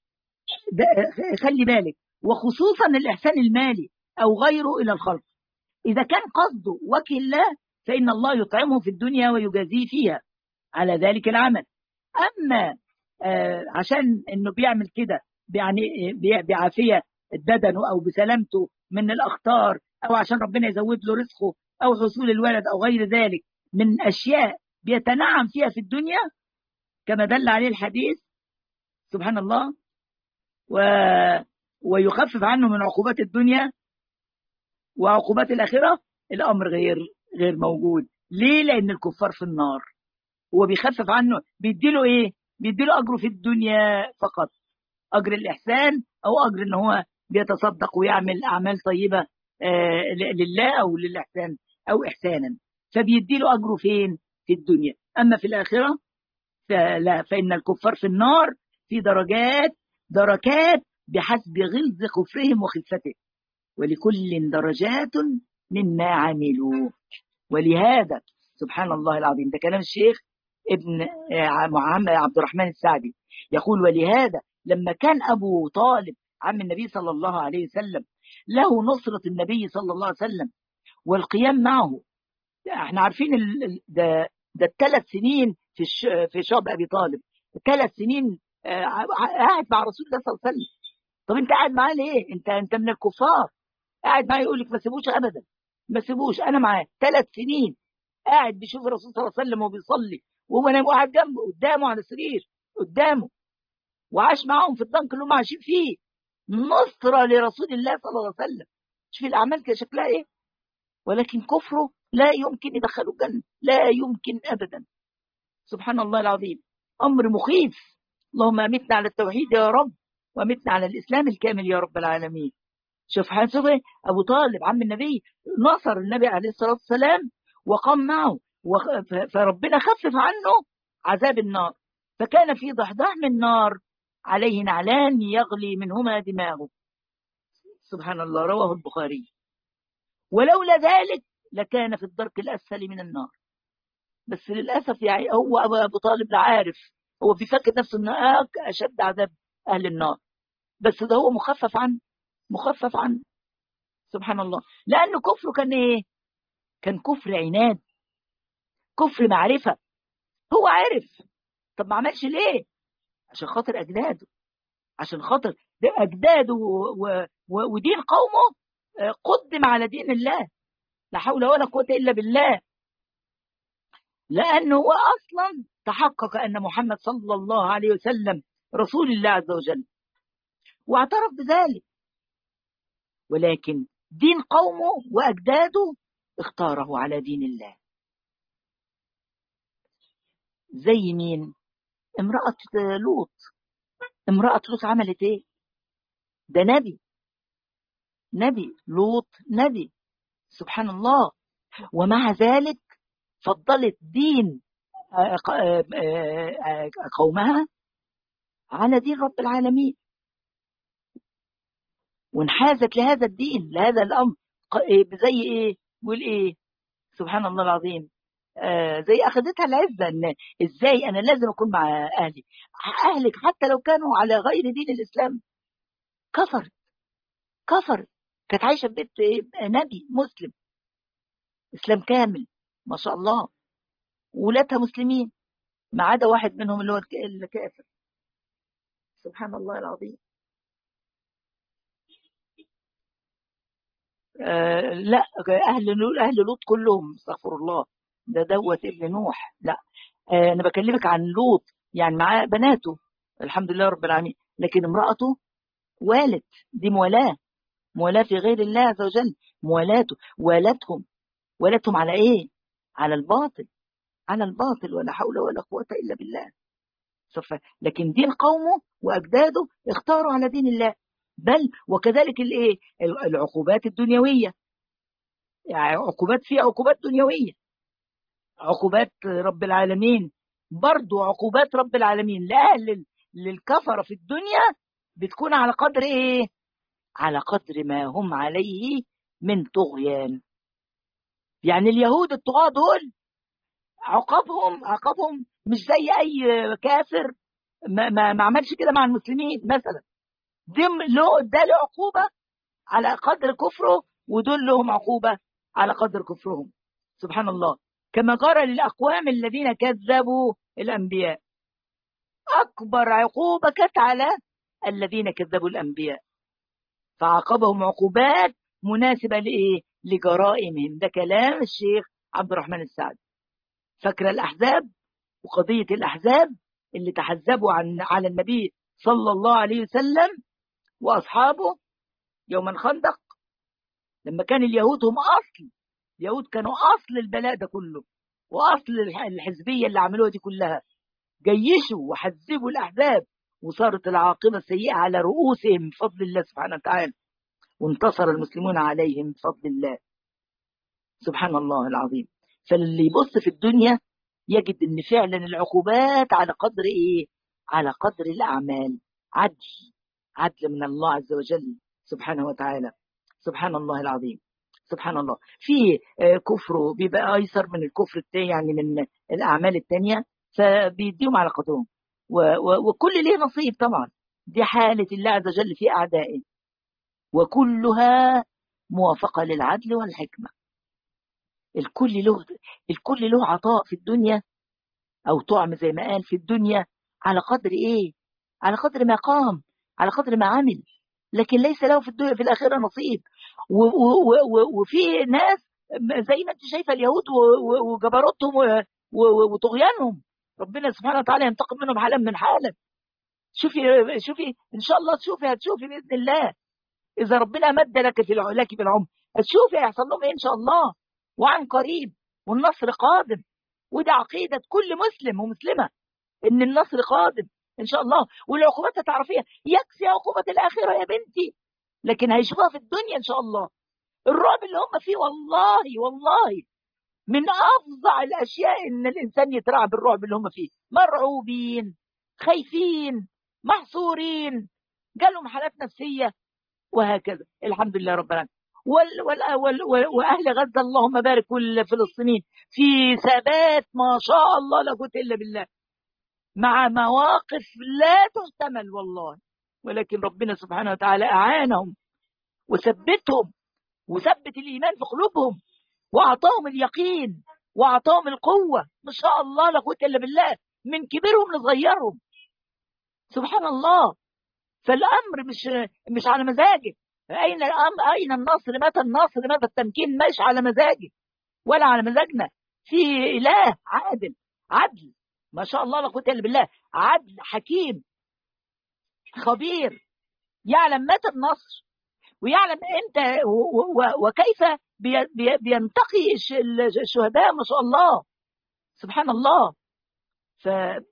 خلي بالك وخصوصا الإحسان المالي أو غيره إلى الخلق إذا كان قصده وجه الله فإن الله يطعمه في الدنيا ويجازيه فيها على ذلك العمل أما آه عشان إنه بيعمل كده يعني بعافية بدنه أو بسلامته من الأخطار أو عشان ربنا يزود له رزقه أو حصول الولد أو غير ذلك من أشياء بيتنعم فيها في الدنيا كما دل عليه الحديث سبحان الله و... ويخفف عنه من عقوبات الدنيا وعقوبات الآخرة الأمر غير غير موجود ليه لأن الكفار في النار هو بيخفف عنه بيديله إيه بيديله أجره في الدنيا فقط أجر الإحسان أو أجر إن هو بيتصدق ويعمل أعمال طيبة آه لله أو للإحسان أو إحسانا فبيديله أجره فين في الدنيا أما في الآخرة فلا فإن الكفار في النار في درجات دركات بحسب غلظ كفرهم وخفته ولكل درجات مما عملوا ولهذا سبحان الله العظيم ده كلام الشيخ ابن محمد عبد الرحمن السعدي يقول ولهذا لما كان أبو طالب عم النبي صلى الله عليه وسلم له نصرة النبي صلى الله عليه وسلم والقيام معه احنا عارفين ال... ده ده الثلاث سنين في الش... في شعب ابي طالب ثلاث سنين قاعد مع رسول الله صلى الله عليه وسلم طب انت قاعد معاه ليه انت انت من الكفار قاعد معاه يقول لك ما سيبوش ابدا ما سيبوش انا معاه ثلاث سنين قاعد بيشوف الرسول صلى الله عليه وسلم وبيصلي وهو نايم قاعد جنبه قدامه على السرير قدامه وعاش معاهم في الضنك اللي هم عايشين فيه نصرة لرسول الله صلى الله عليه وسلم شوف الأعمال كده شكلها إيه ولكن كفره لا يمكن يدخله الجنة لا يمكن أبدا سبحان الله العظيم أمر مخيف اللهم أمتنا على التوحيد يا رب وأمتنا على الإسلام الكامل يا رب العالمين شوف حسب أبو طالب عم النبي نصر النبي عليه الصلاة والسلام وقام معه فربنا خفف عنه عذاب النار فكان في ضحضاح من النار عليه نعلان يغلي منهما دماغه سبحان الله رواه البخاري ولولا ذلك لكان في الدرك الأسفل من النار بس للأسف يعني هو أبو طالب لا عارف هو بيفكر نفسه أنه أشد عذاب أهل النار بس ده هو مخفف عنه مخفف عنه سبحان الله لأنه كفره كان إيه كان كفر عناد كفر معرفة هو عارف طب ما عملش ليه عشان خاطر أجداده عشان خاطر ده أجداده و... و... ودين قومه قدم على دين الله لا حول ولا قوة إلا بالله لأنه هو أصلا تحقق أن محمد صلى الله عليه وسلم رسول الله عز وجل واعترف بذلك ولكن دين قومه وأجداده اختاره على دين الله زي مين امرأة لوط امرأة لوط عملت ايه ده نبي نبي لوط نبي سبحان الله ومع ذلك فضلت دين قومها على دين رب العالمين وانحازت لهذا الدين لهذا الأمر زي ايه بيقول ايه سبحان الله العظيم آه زي اخذتها العزه ان ازاي انا لازم اكون مع اهلي اهلك حتى لو كانوا على غير دين الاسلام كفرت كفرت كانت عايشه في بيت نبي مسلم اسلام كامل ما شاء الله ولادها مسلمين ما عدا واحد منهم اللي هو الكافر سبحان الله العظيم آه لا اهل اهل لوط كلهم استغفر الله ده دوت ابن نوح لا آه انا بكلمك عن لوط يعني معاه بناته الحمد لله رب العالمين لكن امرأته والد دي موالاه موالاه في غير الله عز وجل موالاته والتهم والتهم على ايه على الباطل على الباطل ولا حول ولا قوة إلا بالله لكن دين قومه وأجداده اختاروا على دين الله بل وكذلك الايه العقوبات الدنيوية يعني عقوبات في عقوبات دنيوية عقوبات رب العالمين برضو عقوبات رب العالمين لأهل للكفرة في الدنيا بتكون على قدر ايه على قدر ما هم عليه من طغيان يعني اليهود الطغاة دول عقابهم عقابهم مش زي اي كافر ما, ما, ما عملش كده مع المسلمين مثلا دم له ده له عقوبه على قدر كفره ودول لهم عقوبه على قدر كفرهم سبحان الله كما جرى للاقوام الذين كذبوا الانبياء اكبر عقوبه كانت على الذين كذبوا الانبياء فعاقبهم عقوبات مناسبه لايه لجرائمهم ده كلام الشيخ عبد الرحمن السعدي فاكره الاحزاب وقضيه الاحزاب اللي تحزبوا عن على النبي صلى الله عليه وسلم واصحابه يوم الخندق لما كان اليهود هم اصل اليهود كانوا اصل البلاء ده كله واصل الحزبيه اللي عملوها دي كلها جيشوا وحزبوا الاحزاب وصارت العاقبه السيئه على رؤوسهم بفضل الله سبحانه وتعالى وانتصر المسلمون عليهم بفضل الله سبحان الله العظيم فاللي يبص في الدنيا يجد ان فعلا العقوبات على قدر ايه على قدر الاعمال عدل عدل من الله عز وجل سبحانه وتعالى سبحان الله العظيم سبحان الله في آه، كفر بيبقى ايسر من الكفر التاني يعني من الاعمال التانية فبيديهم على قدرهم وكل ليه نصيب طبعا دي حالة الله عز وجل في أعدائه وكلها موافقة للعدل والحكمة الكل له الكل له عطاء في الدنيا أو طعم زي ما قال في الدنيا على قدر إيه؟ على قدر ما قام على قدر ما عمل لكن ليس له في الدنيا في الآخرة نصيب وفي ناس زي ما انت شايفه اليهود وجبروتهم وطغيانهم ربنا سبحانه وتعالى ينتقم منهم حالا من حالا شوفي شوفي ان شاء الله تشوفي هتشوفي باذن الله اذا ربنا مد لك في لك في العمر هتشوفي هيحصل لهم ايه ان شاء الله وعن قريب والنصر قادم وده عقيده كل مسلم ومسلمه ان النصر قادم ان شاء الله والعقوبات هتعرفيها يكفي عقوبه الاخره يا بنتي لكن هيشوفوها في الدنيا ان شاء الله الرعب اللي هم فيه والله والله من افظع الاشياء ان الانسان يترعب بالرعب اللي هم فيه مرعوبين خايفين محصورين جالهم حالات نفسيه وهكذا الحمد لله رب العالمين وال وال وال واهل غزه اللهم بارك الفلسطينيين في ثبات ما شاء الله لا قوه الا بالله مع مواقف لا تحتمل والله ولكن ربنا سبحانه وتعالى اعانهم وثبتهم وثبت الايمان في قلوبهم واعطاهم اليقين واعطاهم القوه ما شاء الله لا قوه الا بالله من كبيرهم لصغيرهم سبحان الله فالامر مش مش على مزاجه اين الامر اين النصر متى النصر متى التمكين مش على مزاجه ولا على مزاجنا في اله عادل عدل ما شاء الله لا قوه الا بالله عدل حكيم خبير يعلم متى النصر ويعلم امتى وكيف بينتقي الشهداء ما شاء الله سبحان الله ف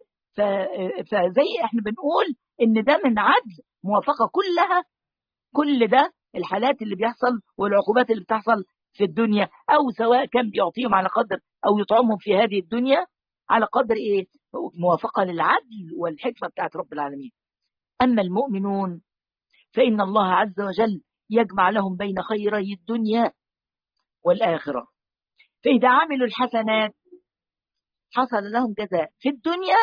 فزي احنا بنقول ان ده من عدل موافقه كلها كل ده الحالات اللي بيحصل والعقوبات اللي بتحصل في الدنيا او سواء كان بيعطيهم على قدر او يطعمهم في هذه الدنيا على قدر ايه موافقه للعدل والحكمه بتاعت رب العالمين اما المؤمنون فان الله عز وجل يجمع لهم بين خيري الدنيا والاخره فاذا عملوا الحسنات حصل لهم جزاء في الدنيا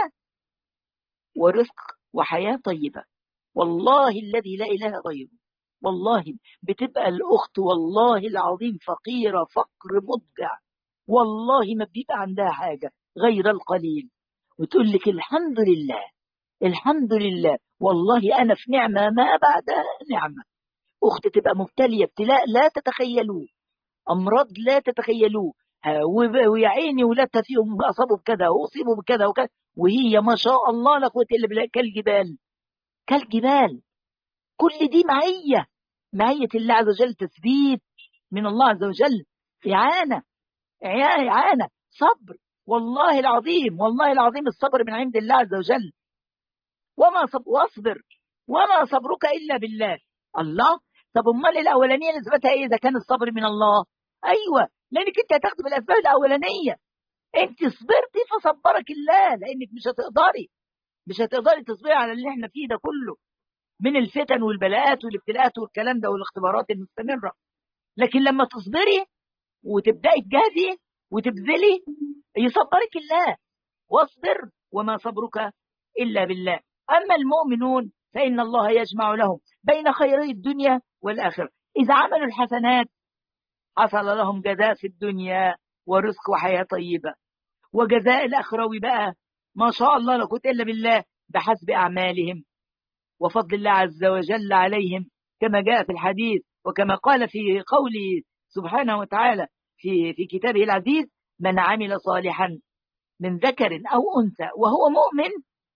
ورزق وحياة طيبة والله الذي لا إله غيره والله بتبقى الأخت والله العظيم فقيرة فقر مضجع والله ما بيبقى عندها حاجة غير القليل وتقول لك الحمد لله الحمد لله والله أنا في نعمة ما بعدها نعمة أخت تبقى مبتلية ابتلاء لا تتخيلوه أمراض لا تتخيلوه ويا عيني ولادها فيهم أصابوا بكذا وأصيبوا بكذا وكذا وهي ما شاء الله لا قوة إلا بالله كالجبال كالجبال كل دي معية معية الله عز وجل تثبيت من الله عز وجل إعانة إعانة صبر والله العظيم والله العظيم الصبر من عند الله عز وجل وما صب واصبر وما صبرك إلا بالله الله طب امال الاولانيه نسبتها ايه اذا كان الصبر من الله ايوه لانك انت هتاخد بالاسباب الاولانيه انت صبرتي فصبرك الله لانك مش هتقدري مش هتقدري تصبري على اللي احنا فيه ده كله من الفتن والبلاءات والابتلاءات والكلام ده والاختبارات المستمره لكن لما تصبري وتبداي تجاهدي وتبذلي يصبرك الله واصبر وما صبرك الا بالله اما المؤمنون فان الله يجمع لهم بين خيري الدنيا والاخره اذا عملوا الحسنات حصل لهم جزاء في الدنيا ورزق وحياة طيبة وجزاء الأخروي بقى ما شاء الله لا قوة إلا بالله بحسب أعمالهم وفضل الله عز وجل عليهم كما جاء في الحديث وكما قال في قوله سبحانه وتعالى في في كتابه العزيز من عمل صالحا من ذكر أو أنثى وهو مؤمن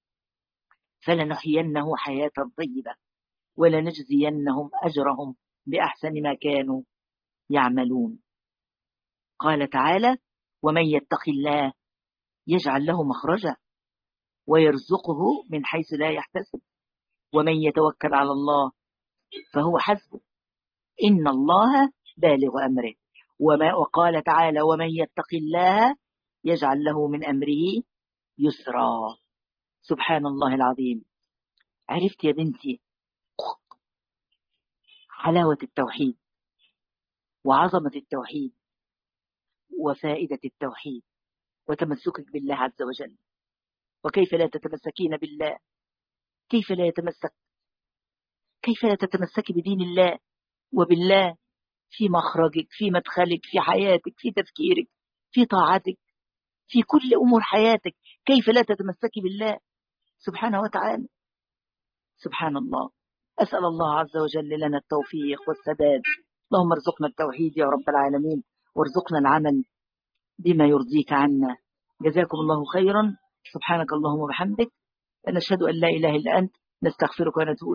فلنحيينه حياة طيبة ولنجزينهم أجرهم بأحسن ما كانوا يعملون قال تعالى ومن يتق الله يجعل له مخرجا ويرزقه من حيث لا يحتسب ومن يتوكل على الله فهو حسبه إن الله بالغ أمره وما وقال تعالى ومن يتق الله يجعل له من أمره يسرا سبحان الله العظيم عرفت يا بنتي حلاوة التوحيد وعظمة التوحيد وفائدة التوحيد وتمسكك بالله عز وجل وكيف لا تتمسكين بالله كيف لا يتمسك كيف لا تتمسك بدين الله وبالله في مخرجك في مدخلك في حياتك في تفكيرك في طاعتك في كل أمور حياتك كيف لا تتمسكي بالله سبحانه وتعالى سبحان الله أسأل الله عز وجل لنا التوفيق والسداد اللهم ارزقنا التوحيد يا رب العالمين وارزقنا العمل بما يرضيك عنا جزاكم الله خيرا سبحانك اللهم وبحمدك نشهد أن لا إله إلا أنت نستغفرك ونتوب